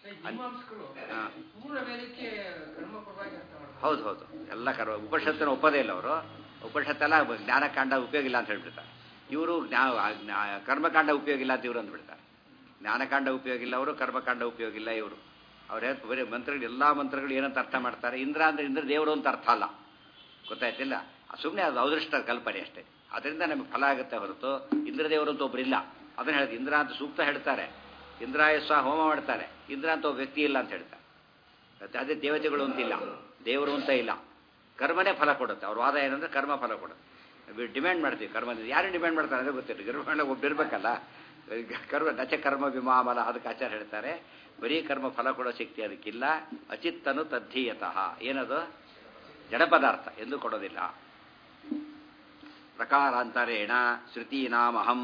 ಹೌದು ಹೌದು ಎಲ್ಲ ಕರ್ಮ ಉಪನಿಷತ್ತಿನ ಒಪ್ಪದೇ ಇಲ್ಲ ಅವರು ಉಪನಿಷತ್ತೆಲ್ಲ ಜ್ಞಾನಕಾಂಡ ಉಪಯೋಗ ಇಲ್ಲ ಅಂತ ಹೇಳ್ಬಿಡ್ತಾರೆ ಇವರು ಜ್ಞಾ ಕರ್ಮಕಾಂಡ ಉಪಯೋಗ ಇಲ್ಲ ಅಂತ ಇವರು ಅಂದ್ಬಿಡ್ತಾರೆ ಜ್ಞಾನಕಾಂಡ ಉಪಯೋಗ ಇಲ್ಲ ಅವರು ಕರ್ಮಕಾಂಡ ಉಪಯೋಗ ಇಲ್ಲ ಇವರು ಅವ್ರು ಹೇಳ್ತು ಬರೀ ಮಂತ್ರಗಳು ಎಲ್ಲ ಮಂತ್ರಗಳು ಏನಂತ ಅರ್ಥ ಮಾಡ್ತಾರೆ ಇಂದ್ರ ಅಂದ್ರೆ ಇಂದ್ರ ದೇವರು ಅಂತ ಅರ್ಥ ಅಲ್ಲ ಗೊತ್ತಾಯ್ತಿಲ್ಲ ಸುಮ್ಮನೆ ಅದು ಅದೃಷ್ಟ ಕಲ್ಪನೆ ಅಷ್ಟೇ ಅದರಿಂದ ನಮಗೆ ಫಲ ಆಗುತ್ತೆ ಹೊರತು ಇಂದ್ರದೇವರು ಅಂತ ಒಬ್ಬರಿಲ್ಲ ಅದನ್ನ ಹೇಳಿದ್ರು ಇಂದ್ರ ಅಂತ ಸೂಕ್ತ ಹೇಳ್ತಾರೆ ಇಂದ್ರಾಯ ಸ್ವ ಹೋಮ ಮಾಡ್ತಾರೆ ಇಂದ್ರ ಅಂತ ಒಬ್ಬ ವ್ಯಕ್ತಿ ಇಲ್ಲ ಅಂತ ಹೇಳ್ತಾರೆ ಮತ್ತೆ ಅದೇ ದೇವತೆಗಳು ಅಂತಿಲ್ಲ ದೇವರು ಅಂತ ಇಲ್ಲ ಕರ್ಮನೇ ಫಲ ಕೊಡುತ್ತೆ ಅವ್ರ ವಾದ ಏನಂದ್ರೆ ಕರ್ಮ ಫಲ ಕೊಡುತ್ತೆ ಡಿಮ್ಯಾಂಡ್ ಮಾಡ್ತೀವಿ ಕರ್ಮದಿಂದ ಯಾರು ಡಿಮ್ಯಾಂಡ್ ಮಾಡ್ತಾರೆ ಅದೇ ಗೊತ್ತಿಲ್ಲ ಗರ್ಭ ಒಬ್ಬಿರ್ಬೇಕಲ್ಲ ಕರ್ಮ ನಚ ಕರ್ಮ ವಿಮಾಮಲ ಅದಕ್ಕೆ ಆಚಾರ ಹೇಳ್ತಾರೆ ಬರೀ ಕರ್ಮ ಫಲ ಕೊಡೋ ಶಕ್ತಿ ಅದಕ್ಕಿಲ್ಲ ಅಚಿತ್ತನು ತದ್ಧೀಯತಃ ಏನದು ಜಡ ಪದಾರ್ಥ ಎಂದು ಕೊಡೋದಿಲ್ಲ ಪ್ರಕಾರಾಂತರೇಣ ಶ್ರುತೀನಾಮಹಂ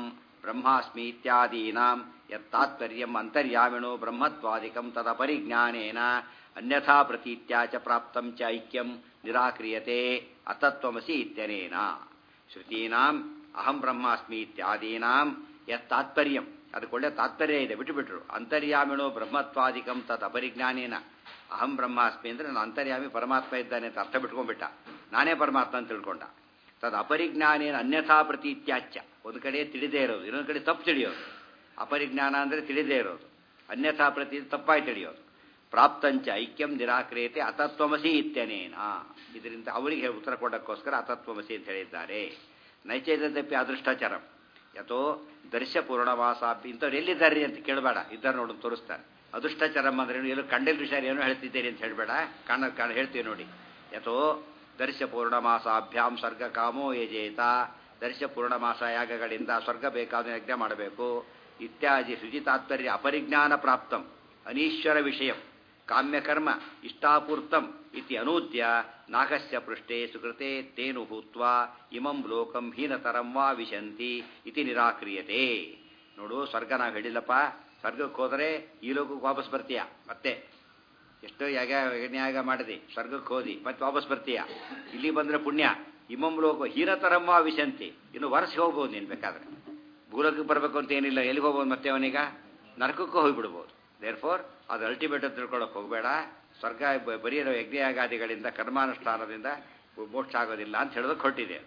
ಬ್ರಹ್ಮಾಸ್ಮಿ ಇತ್ಯಾದೀನಾಂ ಯತ್ತಾತ್ಪರ್ಯಂ ಅಂತರ್ಯಾಮಿಣೋ ಬ್ರಹ್ಮತ್ವಾದಿಕಂ ತದಪರಿಜ್ಞಾನೇನ ಅನ್ಯಥಾ ಪ್ರತೀತ್ಯಾ ಚ ಪ್ರಾಪ್ತಂ ಚ ಐಕ್ಯಂ ನಿರಾಕ್ರಿಯತೆ ಅತತ್ವಮಸಿ ಇತ್ಯನೇನ ಶ್ರುತೀನಾಂ ಅಹಂ ಬ್ರಹ್ಮಾಸ್ಮಿ ಇತ್ಯಾದೀನಾಂ ಯತ್ತಾತ್ಪರ್ಯಂ ಅದಕ್ಕೊಳ್ಳೆ ತಾತ್ಪರ್ಯ ಇದೆ ಬಿಟ್ಟುಬಿಟ್ರು ಅಂತರ್ಯಾಮಿಣೋ ಬ್ರಹ್ಮತ್ವಾದಿಕಂ ತದ್ ಅಪರಿಜ್ಞಾನೇನ ಅಹಂ ಬ್ರಹ್ಮಾಸ್ಮಿ ಅಂದ್ರೆ ನಾನು ಅಂತರ್ಯಾಮಿ ಪರಮಾತ್ಮ ಇದ್ದಾನೆ ಅಂತ ಅರ್ಥ ಬಿಟ್ಕೊಂಡ್ಬಿಟ್ಟ ನಾನೇ ಪರಮಾತ್ಮ ಅಂತ ತಿಳ್ಕೊಂಡ ತದ್ ಅಪರಿಜ್ಞಾನೇನ ಅನ್ಯಥಾ ಪ್ರತೀತ್ಯಾಚ್ಯ ಒಂದು ಕಡೆ ತಿಳಿದೇ ಇರೋದು ಇನ್ನೊಂದು ಕಡೆ ತಪ್ಪು ತಿಳಿಯೋದು ಅಪರಿಜ್ಞಾನ ಅಂದರೆ ತಿಳಿದೇ ಇರೋದು ಅನ್ಯಥಾ ಪ್ರತಿ ತಪ್ಪಾಗಿ ತಿಳಿಯೋದು ಪ್ರಾಪ್ತಂಚ ಐಕ್ಯಂ ನಿರಾಕ್ರಿಯತೆ ಅತತ್ವಮಸಿ ಇತ್ಯನೇನ ಇದರಿಂದ ಅವರಿಗೆ ಉತ್ತರ ಕೊಡೋಕ್ಕೋಸ್ಕರ ಅತತ್ವಮಸಿ ಅಂತ ಹೇಳಿದ್ದಾರೆ ನೈಚೈತಪ್ಯ ಅದೃಷ್ಟಾಚಾರಂ ಯಥೋ ದರ್ಶ ಪೂರ್ಣವಾಸಾಭಿ ಇಂಥವ್ರು ಎಲ್ಲಿದ್ದಾರೆ ಅಂತ ಕೇಳಬೇಡ ಇದ್ದಾರೆ ನೋಡು ತೋರಿಸ್ತಾರೆ ಅದೃಷ್ಟಚರಂ ಅಂದ್ರೆ ಏನು ಕಂಡೆಲ್ ವಿಷಯ ಏನೋ ಹೇಳ್ತಿದ್ದೀರಿ ಅಂತ ಹೇಳಬೇಡ ಕಾಣ ಕಾಣ ಹೇಳ್ತೀವಿ ನೋಡಿ ಯಥೋ ದರ್ಶ ಪೂರ್ಣಮಾಸಾಭ್ಯಾಂ ಸ್ವರ್ಗ ಕಾಮೋ ಯಜೇತ ದರ್ಶ ಪೂರ್ಣಮಾಸ ಯಾಗಗಳಿಂದ ಸ್ವರ್ಗ ಬೇಕಾದ ಯಜ್ಞ ಮಾಡಬೇಕು ಇತ್ಯಾದಿ ಶುಚಿ ತಾತ್ಪರ್ಯ ಅಪರಿಜ್ಞಾನ ಪ್ರಾಪ್ತಂ ಅನೀಶ್ವರ ವಿಷಯ ಕಾಮ್ಯಕರ್ಮ ಇಷ್ಟಾಪೂರ್ತಂ ಇತಿ ಅನೂದ್ಯ ನಾಗಸ್ಯ ಪೃಷ್ಠೆ ಸುಕೃತೆ ತೇನು ಭೂತ್ವಾ ಇಮಂ ಲೋಕಂ ಹೀನತರಂ ವಾ ವಿಶಂತಿ ಇತಿ ನಿರಾಕ್ರಿಯತೆ ನೋಡು ಸ್ವರ್ಗ ನಾವು ಹೇಳಿಲ್ಲಪ್ಪ ಸ್ವರ್ಗಕ್ಕೆ ಹೋದರೆ ಈ ಲೋಕಕ್ಕೆ ವಾಪಸ್ ಬರ್ತೀಯ ಮತ್ತೆ ಎಷ್ಟೋ ಯಾಗ ಯಜ್ಞಯಾಗ ಮಾಡಿದೆ ಸ್ವರ್ಗಕ್ಕೆ ಹೋದಿ ಮತ್ತೆ ವಾಪಸ್ ಬರ್ತೀಯ ಇಲ್ಲಿ ಬಂದ್ರೆ ಪುಣ್ಯ ಇಮಂ ಲೋಕ ಹೀನತರಮ್ಮ ವಿಶಂತಿ ಇನ್ನು ವರ್ಷ ಹೋಗ್ಬೋದು ನೀನು ಬೇಕಾದ್ರೆ ಭೂಲೋಕಕ್ಕೆ ಬರಬೇಕು ಅಂತ ಏನಿಲ್ಲ ಎಲ್ಲಿಗೆ ಹೋಗ್ಬೋದು ಮತ್ತೆ ಅವನೀಗ ನರಕಕ್ಕೂ ಹೋಗ್ಬಿಡ್ಬೋದು ದೇರ್ ಫೋರ್ ಅದು ಅಲ್ಟಿಮೇಟ್ ಅಂತ ತಿಳ್ಕೊಳಕ್ಕೆ ಹೋಗಬೇಡ ಸ್ವರ್ಗ ಬ- ಬರೀ ನಾವು ಯಜ್ಞಯಾಗಾದಿಗಳಿಂದ ಕರ್ಮಾನುಷ್ಠಾನದಿಂದ ಮೋಕ್ಷ ಆಗೋದಿಲ್ಲ ಅಂತ ಹೇಳೋದಕ್ಕೆ ಹೊರಟಿದೆ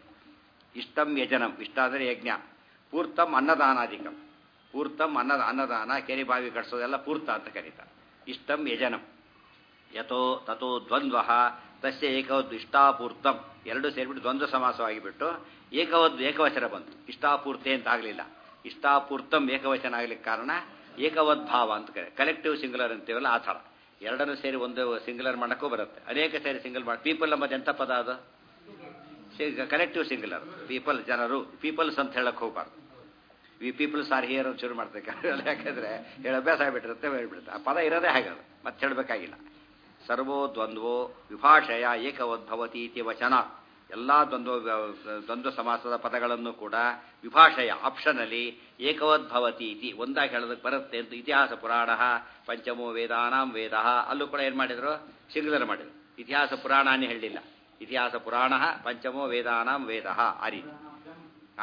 ಇಷ್ಟಂ ಯಜನಂ ಇಷ್ಟ ಅಂದರೆ ಯಜ್ಞ ಪೂರ್ತಂ ಅನ್ನದಾನಾಧಿಕಂ ಪೂರ್ತಂ ಅನ್ನದ ಅನ್ನದಾನ ಕೆರೆ ಬಾವಿ ಕಟ್ಸೋದೆಲ್ಲ ಪೂರ್ತ ಅಂತ ಕರೀತಾರೆ ಇಷ್ಟಂ ಯಜನಂ ಯಥೋ ತಥೋ ದ್ವಂದ್ವ ತಸ್ಯ ಏಕವದ್ ಇಷ್ಟಾಪೂರ್ತಂ ಎರಡು ಸೇರಿಬಿಟ್ಟು ದ್ವಂದ್ವ ಸಮಾಸವಾಗಿಬಿಟ್ಟು ಏಕವದ್ ಏಕವಚನ ಬಂತು ಇಷ್ಟಾಪೂರ್ತಿ ಅಂತ ಆಗಲಿಲ್ಲ ಇಷ್ಟಾಪೂರ್ತಂ ಏಕವಚನ ಆಗ್ಲಿಕ್ಕೆ ಕಾರಣ ಏಕವದ್ ಭಾವ ಅಂತ ಕರೆ ಕಲೆಕ್ಟಿವ್ ಸಿಂಗುಲರ್ ಅಂತೀವಲ್ಲ ಆ ಥರ ಎರಡನ್ನು ಸೇರಿ ಒಂದು ಸಿಂಗುಲರ್ ಮಾಡೋಕ್ಕೂ ಬರುತ್ತೆ ಅನೇಕ ಸೇರಿ ಸಿಂಗಲ್ ಮಾಡಿ ಪೀಪಲ್ ಎಂಬುದು ಎಂಥ ಪದ ಅದು ಕಲೆಕ್ಟಿವ್ ಸಿಂಗುಲರ್ ಪೀಪಲ್ ಜನರು ಪೀಪಲ್ಸ್ ಅಂತ ಹೇಳಕ್ ಹೋಗ್ಬಾರ್ದು ವಿ ಪೀಪಲ್ಸ್ ಆರ್ ಹಿಯರ್ ಅಂತ ಶುರು ಮಾಡ್ತಾರೆ ಯಾಕಂದ್ರೆ ಹೇಳ ಅಭ್ಯಾಸ ಆಗಿಬಿಟ್ಟಿರುತ್ತೆ ಹೇಳ್ಬಿಡುತ್ತೆ ಆ ಪದ ಇರೋದೇ ಹಾಗದು ಮತ್ತೆ ಹೇಳಬೇಕಾಗಿಲ್ಲ ಸರ್ವೋ ದ್ವಂದ್ವೋ ವಿಭಾಷಯ ಏಕವದ್ಭವತಿ ಇತಿ ವಚನ ಎಲ್ಲ ದ್ವಂದ್ವ ದ್ವಂದ್ವ ಸಮಾಸದ ಪದಗಳನ್ನು ಕೂಡ ವಿಭಾಷಯ ಆಪ್ಷನಲ್ಲಿ ಏಕವದ್ಭವತಿ ಇತಿ ಒಂದಾಗಿ ಹೇಳೋದಕ್ಕೆ ಬರುತ್ತೆ ಅಂತ ಇತಿಹಾಸ ಪುರಾಣ ಪಂಚಮೋ ವೇದಾನಾಂ ವೇದ ಅಲ್ಲೂ ಕೂಡ ಏನು ಮಾಡಿದ್ರು ಸಿಂಗುಲರ್ ಮಾಡಿದ್ರು ಇತಿಹಾಸ ಪುರಾಣನೇ ಹೇಳಲಿಲ್ಲ ಇತಿಹಾಸ ಪುರಾಣ ಪಂಚಮೋ ವೇದಾನಾಂ ವೇದ ಆ ರೀತಿ ಆ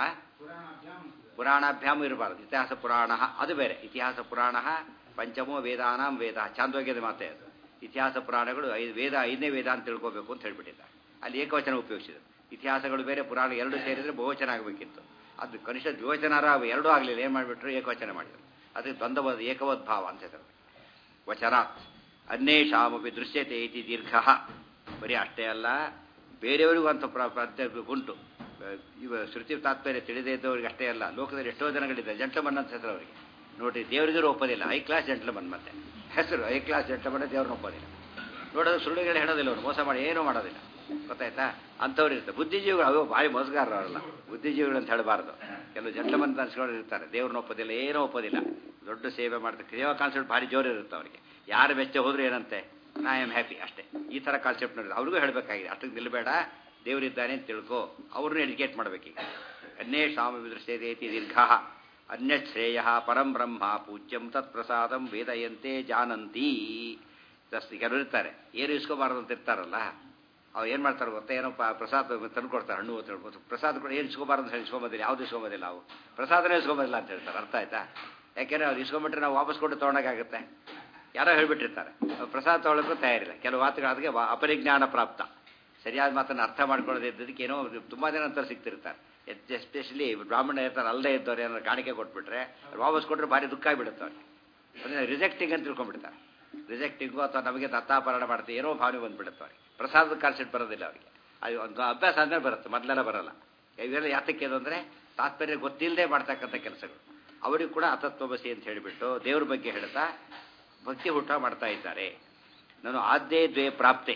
ಪುರಾಣಾಭ್ಯಾಮ ಇರಬಾರ್ದು ಇತಿಹಾಸ ಪುರಾಣ ಅದು ಬೇರೆ ಇತಿಹಾಸ ಪುರಾಣ ಪಂಚಮೋ ವೇದಾನಾಂ ವೇದ ಚಾಂದೋಗ್ಯದ ಮಾತೆ ಅದು ಇತಿಹಾಸ ಪುರಾಣಗಳು ಐದು ವೇದ ಐದನೇ ವೇದ ಅಂತ ತಿಳ್ಕೋಬೇಕು ಅಂತ ಹೇಳ್ಬಿಟ್ಟಿದ್ದಾರೆ ಅಲ್ಲಿ ಏಕವಚನ ಉಪಯೋಗಿಸಿದ್ರು ಇತಿಹಾಸಗಳು ಬೇರೆ ಪುರಾಣ ಎರಡು ಸೇರಿದ್ರೆ ಬಹುವಚನ ಆಗಬೇಕಿತ್ತು ಅದು ಕನಿಷ್ಠ ದ್ವಿವಚನಾರ ಎರಡೂ ಆಗಲಿಲ್ಲ ಏನು ಮಾಡಿಬಿಟ್ರು ಏಕವಚನ ಮಾಡಿದ್ರು ಅದಕ್ಕೆ ದ್ವಂದ್ವ ಏಕವದ್ಭಾವ ಅಂತ ಹೇಳ್ತಾರೆ ವಚನಾತ್ ಅನ್ಯೇಷಾಮಪಿ ದೃಶ್ಯತೆ ಇತಿ ದೀರ್ಘ ಬರೀ ಅಷ್ಟೇ ಅಲ್ಲ ಬೇರೆಯವರಿಗೂ ಅಂತ ಪ್ರ ಪ್ರತ್ಯೇಕ ಉಂಟು ಇವ ಶ್ರುತಿ ತಾತ್ಪರ್ಯ ತಿಳಿದೇ ಇದ್ದವರಿಗೆ ಅಷ್ಟೇ ಅಲ್ಲ ಲೋಕದಲ್ಲಿ ಎಷ್ಟೋ ಜನಗಳಿದ್ದಾರೆ ಜಂಟ್ಲಮನ್ ಅಂತ ಹೆಸರು ಅವರಿಗೆ ನೋಡಿ ದೇವರಿಗೂ ಒಪ್ಪೋದಿಲ್ಲ ಐ ಕ್ಲಾಸ್ ಜಂಟ್ಲಮನ್ ಮತ್ತೆ ಹೆಸರು ಐ ಕ್ಲಾಸ್ ಜಂಟ್ಲಮನ್ ದೇವ್ರನ್ನ ಒಪ್ಪೋದಿಲ್ಲ ನೋಡೋದು ಸುಳ್ಳುಗಳು ಹೇಳೋದಿಲ್ಲ ಅವ್ರು ಮೋಸ ಮಾಡಿ ಏನೂ ಮಾಡೋದಿಲ್ಲ ಗೊತ್ತಾಯ್ತಾ ಅಂಥವ್ರು ಇರ್ತಾರೆ ಬುದ್ಧಿಜೀವಿಗಳು ಅವು ಭಾರಿ ಮೋಸಗಾರರು ಅವರಲ್ಲ ಬುದ್ಧಿಜೀವಿಗಳು ಅಂತ ಹೇಳಬಾರ್ದು ಕೆಲವು ಜಂಟ್ಲಮನ್ ಅನ್ಸ್ಕೊಂಡು ಇರ್ತಾರೆ ದೇವ್ರನ್ನ ಒಪ್ಪೋದಿಲ್ಲ ಏನೂ ಒಪ್ಪೋದಿಲ್ಲ ದೊಡ್ಡ ಸೇವೆ ಮಾಡ್ತಾರೆ ಸೇವಾ ಕಾನ್ಸೆಪ್ಟ್ ಭಾರಿ ಜೋರು ಇರುತ್ತೆ ಅವರಿಗೆ ಯಾರು ವೆಚ್ಚ ಹೋದ್ರು ಏನಂತೆ ನಾ ಆಮ್ ಹ್ಯಾಪಿ ಅಷ್ಟೇ ಈ ಥರ ಕಾನ್ಸೆಪ್ಟ್ ನೋಡಿದ್ರೆ ಅವ್ರಿಗೂ ಹೇಳಬೇಕಾಗಿದೆ ಅಷ್ಟಕ್ಕೆ ನಿಲ್ಲಬೇಡ ದೇವರಿದ್ದಾನೆ ಅಂತ ತಿಳ್ಕೊ ಅವ್ರನ್ನ ಎಜುಕೇಟ್ ಮಾಡಬೇಕೀಗ ಅನ್ಯೇ ಶಾಮ ವಿದೃಶ್ಯದೇತಿ ದೀರ್ಘ ಅನ್ಯಶ್ರೇಯ ಪರಂ ಬ್ರಹ್ಮ ಪೂಜ್ಯಂ ತತ್ ಪ್ರಸಾದಂ ವೇದಯಂತೆ ಜಾನಂತಿ ಜಸ್ಟ್ ಕೆಲವರು ಇರ್ತಾರೆ ಏನು ಇಸ್ಕೋಬಾರ್ದು ಅಂತ ಇರ್ತಾರಲ್ಲ ಅವ್ರು ಏನು ಮಾಡ್ತಾರೆ ಗೊತ್ತಾ ಏನೋ ಪ- ಪ್ರಸಾದ ತಂದು ಕೊಡ್ತಾರೆ ಹಣ್ಣು ಅಂತ ಹೇಳ್ಬೋದು ಪ್ರಸಾದ ಕೂಡ ಏನು ಇಸ್ಕೋಬಾರ್ದು ಅಂತ ಹೇಳಿ ಇಸ್ಕೊಂಬೋದಿಲ್ಲ ಯಾವ್ದು ಇಸ್ಕೊಂಬೋದಿಲ್ಲ ನಾವು ಪ್ರಸಾದನೇ ಇಸ್ಕೊಂಬೋದಿಲ್ಲ ಅಂತ ಹೇಳ್ತಾರೆ ಅರ್ಥ ಆಯ್ತಾ ಯಾಕೆಂದ್ರೆ ಅವ್ರು ಇಸ್ಕೊಂಬಿಟ್ರೆ ನಾವು ವಾಪಸ್ ಕೊಟ್ಟು ತೊಗೊಂಡಾಗುತ್ತೆ ಯಾರೋ ಹೇಳ್ಬಿಟ್ಟಿರ್ತಾರೆ ಅವ್ರು ಪ್ರಸಾದ ತೊಗೊಳಕ್ಕೂ ತಯಾರಿಲ್ಲ ಕೆಲವು ಮಾತುಗಳು ಅದಕ್ಕೆ ವ- ಅಪರಿಜ್ಞಾನ ಪ್ರಾಪ್ತ ಸರಿಯಾದ ಮಾತನ್ನು ಅರ್ಥ ಮಾಡ್ಕೊಳ್ಳೋದೇ ಇದ್ದದಕ್ಕೆ ಏನೋ ತುಂಬ ಜನ ನಂತರ ಸಿಗ್ತಿರ್ತಾರೆ ಎಸ್ಪೆಷಲಿ ಬ್ರಾಹ್ಮಣ ಇರ್ತಾರೆ ಅಲ್ಲದೆ ಇದ್ದವ್ರು ಏನಾದ್ರು ಕಾಣಿಕೆ ಕೊಟ್ಬಿಟ್ರೆ ಅವ್ರು ವಾಪಸ್ ಕೊಟ್ಟರೆ ಭಾರಿ ದುಃಖ ಆಗಿಬಿಡುತ್ತೆ ಅವ್ರಿಗೆ ಅಂದರೆ ರಿಜೆಕ್ಟಿಂಗ್ ಅಂತ ತಿಳ್ಕೊಂಡ್ಬಿಡ್ತಾರೆ ರಿಜೆಕ್ಟಿಂಗು ಅಥವಾ ನಮಗೆ ದತ್ತಾಪರಣ ಮಾಡ್ತೀವಿ ಏನೋ ಭಾವನೆ ಬಂದ್ಬಿಡುತ್ತೆ ಅವ್ರಿಗೆ ಪ್ರಸಾದದ ಕಾನ್ಸೆಪ್ಟ್ ಬರೋದಿಲ್ಲ ಅವರಿಗೆ ಅದು ಒಂದು ಅಭ್ಯಾಸ ಆದ್ಮೇಲೆ ಬರುತ್ತೆ ಮೊದಲೆಲ್ಲ ಬರಲ್ಲ ಇವೆಲ್ಲ ಯಾತಕ್ಕೆ ಅದು ಅಂದರೆ ತಾತ್ಪರ್ಯ ಗೊತ್ತಿಲ್ಲದೆ ಮಾಡ್ತಕ್ಕಂಥ ಕೆಲಸಗಳು ಅವರಿಗೂ ಕೂಡ ಅತತ್ವಬಸಿ ಅಂತ ಹೇಳಿಬಿಟ್ಟು ದೇವ್ರ ಬಗ್ಗೆ ಹೇಳ್ತಾ ಭಕ್ತಿ ಹುಟ್ಟ ಮಾಡ್ತಾ ಇದ್ದಾರೆ ನಾನು ಆದ್ಯೇ ದ್ವೇ ಪ್ರಾಪ್ತೆ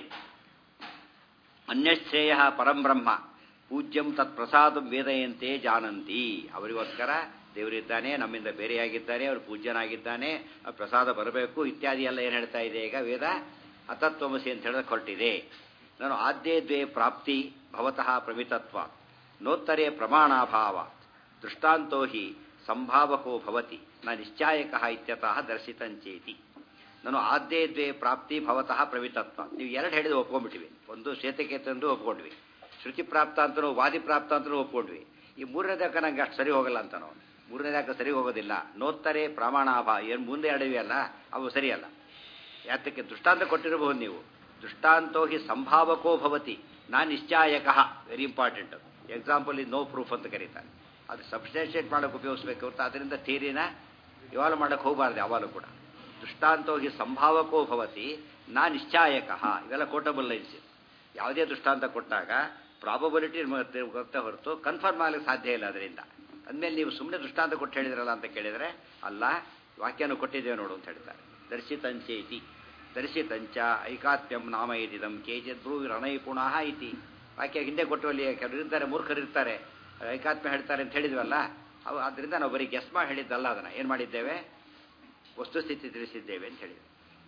ಅನ್ಯಶ್ರೇಯ ಪರಂಬ್ರಹ್ಮ ಪೂಜ್ಯಂ ತತ್ ಪ್ರಸಾದಂ ವೇದಯಂತೆ ಜಾನಂತಿ ಅವರಿಗೋಸ್ಕರ ದೇವರಿದ್ದಾನೆ ನಮ್ಮಿಂದ ಬೇರೆಯಾಗಿದ್ದಾನೆ ಅವರು ಪೂಜ್ಯನಾಗಿದ್ದಾನೆ ಆ ಪ್ರಸಾದ ಬರಬೇಕು ಇತ್ಯಾದಿ ಎಲ್ಲ ಏನು ಹೇಳ್ತಾ ಇದೆ ಈಗ ವೇದ ಅತತ್ವಮಸಿ ಅಂತ ಹೇಳೋದಕ್ಕೆ ಹೊರಟಿದೆ ನಾನು ಆದ್ಯೇ ದ್ವೇ ಪ್ರಾಪ್ತಿ ಭವತಃ ಪ್ರಮಿತತ್ವ ನೋತ್ತರೇ ಪ್ರಮಾಣಾಭಾವ ದೃಷ್ಟಾಂತೋ ಹಿ ಸಂಭಾವಕೋ ಭವತಿ ನ ನಿಶ್ಚಾಯಕ ಇತ್ಯತಃ ದರ್ಶಿತಂಚೇತಿ ನಾನು ಆದ್ಯೇ ದ್ವೇ ಪ್ರಾಪ್ತಿ ಭವತಃ ಪ್ರವಿತತ್ವ ನೀವು ಎರಡು ಹೇಳಿದ್ರೆ ಒಪ್ಕೊಂಡ್ಬಿಟ್ಟಿವಿ ಒಂದು ಶ್ವೇತಕೇತಂದು ಒಪ್ಕೊಂಡ್ವಿ ಶ್ರುತಿ ಪ್ರಾಪ್ತ ಅಂತನೂ ವಾದಿ ಪ್ರಾಪ್ತ ಅಂತನೂ ಒಪ್ಕೊಂಡ್ವಿ ಈ ಮೂರನೇದಕ್ಕೆ ನಂಗೆ ಅಷ್ಟು ಸರಿ ಹೋಗಲ್ಲ ಅಂತ ನಾವು ಮೂರನೇದಕ್ಕೆ ಸರಿ ಹೋಗೋದಿಲ್ಲ ನೋಡ್ತಾರೆ ಪ್ರಮಾಣಾಭ ಏನು ಮುಂದೆ ಅಡವಿ ಅಲ್ಲ ಅವು ಸರಿಯಲ್ಲ ಯಾತಕ್ಕೆ ದೃಷ್ಟಾಂತ ಕೊಟ್ಟಿರಬಹುದು ನೀವು ದೃಷ್ಟಾಂತೋ ಹಿ ಸಂಭಾವಕೋ ಭವತಿ ನಾ ನಿಶ್ಚಾಯಕ very important example is no proof ಅಂತ ಕರೀತಾರೆ ಅದು ಸಬ್ಸ್ಟೇಷಿಯೇಟ್ ಮಾಡೋಕೆ ಉಪಯೋಗಿಸ್ಬೇಕು ಹೊರತು ಅದರಿಂದ ಥಿಯರಿನ ಇವಾಲ್ವ್ ಮಾಡೋಕೆ ಹೋಗಬಾರ್ದು ಯಾವಾಗಲೂ ಕೂಡ ದೃಷ್ಟಾಂತೋ ಹಿ ಸಂಭಾವಕೋ ಭವತಿ ನಾ ನಿಶ್ಚಾಯಕ ಇವೆಲ್ಲ ಕೋಟಬಲ್ ಲೈನ್ಸ್ ಯಾವುದೇ ದೃಷ್ಟಾಂತ ಕೊಟ್ಟಾಗ ಪ್ರಾಬಬಿಲಿಟಿ ಗೊತ್ತೇ ಹೊರತು ಕನ್ಫರ್ಮ್ ಆಗಲಿಕ್ಕೆ ಸಾಧ್ಯ ಇಲ್ಲ ಅದರಿಂದ ಅಂದಮೇಲೆ ನೀವು ಸುಮ್ಮನೆ ದೃಷ್ಟಾಂತ ಕೊಟ್ಟು ಹೇಳಿದ್ರಲ್ಲ ಅಂತ ಕೇಳಿದರೆ ಅಲ್ಲ ವಾಕ್ಯನು ಕೊಟ್ಟಿದ್ದೇವೆ ನೋಡು ಅಂತ ಹೇಳ್ತಾರೆ ದರ್ಶಿತಂಚೇತಿ ದರ್ಶಿತಂಚ ಐಕಾತ್ಮ್ಯಂ ನಾಮ ಇದಿದಂ ಕೇಚಿತ್ ಬ್ರೂವಿರಣೈ ಪುನಃ ಇತಿ ವಾಕ್ಯ ಹಿಂದೆ ಕೊಟ್ಟುವಲ್ಲಿ ಕೆಲವರು ಇರ್ತಾರೆ ಮೂರ್ಖರು ಇರ್ತಾರೆ ಐಕಾತ್ಮ್ಯ ಹೇಳ್ತಾರೆ ಅಂತ ಹೇಳಿದ್ವಲ್ಲ ಅವು ಅದರಿಂದ ನಾವು ಬರೀ ಗೆಸ್ ಮಾಡಿ ಹೇಳಿದ್ದಲ್ಲ ಅದನ್ನು ಏನು ಮಾಡಿದ್ದೇವೆ ವಸ್ತುಸ್ಥಿತಿ ತಿಳಿಸಿದ್ದೇವೆ ಅಂತ ಹೇಳಿದ್ವಿ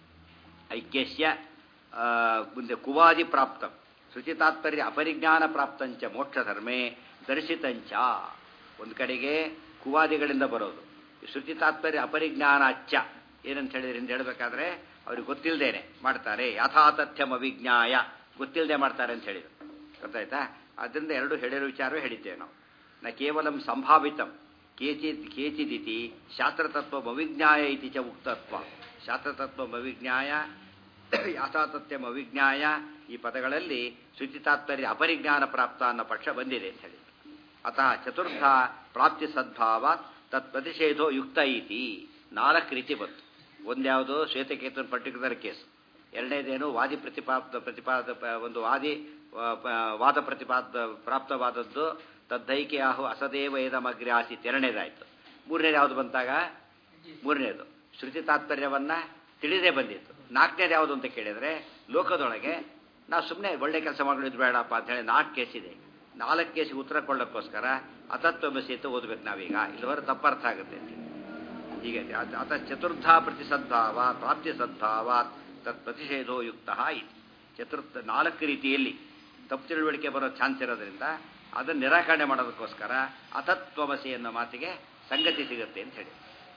ಐಕ್ಯಸ್ಯ ಮುಂದೆ ಕುವಾದಿ ಪ್ರಾಪ್ತ ಶುಚಿ ತಾತ್ಪರ್ಯ ಅಪರಿಜ್ಞಾನ ಪ್ರಾಪ್ತಂಚ ಮೋಕ್ಷ ಧರ್ಮೇ ದರ್ಶಿತಂಚ ಒಂದು ಕಡೆಗೆ ಕುವಾದಿಗಳಿಂದ ಬರೋದು ಶ್ರುತಿ ತಾತ್ಪರ್ಯ ಅಪರಿಜ್ಞಾನ ಅಚ್ಚ ಏನಂತ ಹೇಳಿದ್ರೆ ಅಂತ ಹೇಳಬೇಕಾದ್ರೆ ಅವ್ರಿಗೆ ಗೊತ್ತಿಲ್ಲದೇನೆ ಮಾಡ್ತಾರೆ ಯಥಾತಥ್ಯಂ ಅವಿಜ್ಞಾಯ ಗೊತ್ತಿಲ್ಲದೆ ಮಾಡ್ತಾರೆ ಅಂತ ಹೇಳಿದ್ರು ಗೊತ್ತಾಯ್ತಾ ಅದರಿಂದ ಎರಡು ಹೇಳಿರೋ ವಿಚಾರವೇ ಹೇಳಿದ್ದೇವೆ ನಾವು ನ ಕೇವಲಂ ಸಂಭಾವಿತಂ ಕೇಚಿತ್ ಕೇಚಿದಿತಿ ಶಾಸ್ತ್ರತತ್ವ ಅವಿಜ್ಞಾಯ ಇತಿ ಚ ಉಕ್ತತ್ವ ಶಾಸ್ತ್ರತತ್ವ ಅವಿಜ್ಞಾಯ ಯಾಥಾತಥ್ಯಂ ಅವಿಜ್ಞಾಯ ಈ ಪದಗಳಲ್ಲಿ ಶುಚಿ ತಾತ್ಪರ್ಯ ಅಪರಿಜ್ಞಾನ ಪ್ರಾಪ್ತ ಅನ್ನೋ ಪಕ್ಷ ಬಂದಿದೆ ಅಂತ ಹೇಳಿ ಅತಃ ಚತುರ್ಥ ಪ್ರಾಪ್ತಿ ಸದ್ಭಾವ ತತ್ ಪ್ರತಿಷೇಧೋ ಯುಕ್ತ ಇತಿ ನಾಲ್ಕು ರೀತಿ ಬಂತು ಒಂದ್ಯಾವುದು ಶ್ವೇತಕೇತನ್ ಪರ್ಟಿಕ್ಯುಲರ್ ಕೇಸ್ ಎರಡನೇದೇನು ವಾದಿ ಪ್ರತಿಪಾದ ಪ್ರತಿಪಾದ ಒಂದು ವಾದಿ ವಾದ ಪ್ರತಿಪಾದ ಪ್ರಾಪ್ತವಾದದ್ದು ತದ್ದೈಕ್ಯಾಹು ಅಸದೇವ ಏದಮಗ್ರಿ ಆಸೀತ್ ಎರಡನೇದಾಯ್ತು ಮೂರನೇದು ಯಾವುದು ಬಂತಾಗ ಮೂರನೇದು ಶ್ರುತಿ ತಾತ್ಪರ್ಯವನ್ನ ತಿಳಿದೇ ಬಂದಿತ್ತು ನಾಲ್ಕನೇದು ಯಾವುದು ಅಂತ ಕೇಳಿದ್ರೆ ಲೋಕದೊಳಗೆ ನಾವು ಸುಮ್ಮನೆ ಒಳ್ಳೆ ಕೆಲಸ ಮಾಡಿದ್ದು ಬೇಡಪ್ಪ ಅಂತ ಹೇಳಿ ನಾಲ್ಕು ಕೇಸ್ ಇದೆ ನಾಲ್ಕು ಕೇಸಿಗೆ ಉತ್ತರ ಕೊಳ್ಳೋಕ್ಕೋಸ್ಕರ ಅತತ್ವಮಸಿ ಅಂತ ಓದ್ಬೇಕು ನಾವೀಗ ಇಲ್ಲವರ ತಪ್ಪರ್ಥ ಆಗುತ್ತೆ ಹೀಗೆ ಅತ ಚತುರ್ಥ ಪ್ರತಿ ಸದ್ಭಾವ ಪ್ರಾಪ್ತಿ ಸದ್ಭಾವ ತತ್ ಪ್ರತಿಷೇಧೋ ಯುಕ್ತ ಇತಿ ಚತುರ್ಥ ನಾಲ್ಕು ರೀತಿಯಲ್ಲಿ ತಪ್ಪು ತಿಳುವಳಿಕೆ ಬರೋ ಚಾನ್ಸ್ ಇರೋದ್ರಿಂದ ಅದನ್ನು ನಿರಾಕರಣೆ ಮಾಡೋದಕ್ಕೋಸ್ಕರ ಅತತ್ವಮಸಿ ಅನ್ನೋ ಮಾತಿಗೆ ಸಂಗತಿ ಸಿಗುತ್ತೆ ಅಂತ ಹೇಳಿ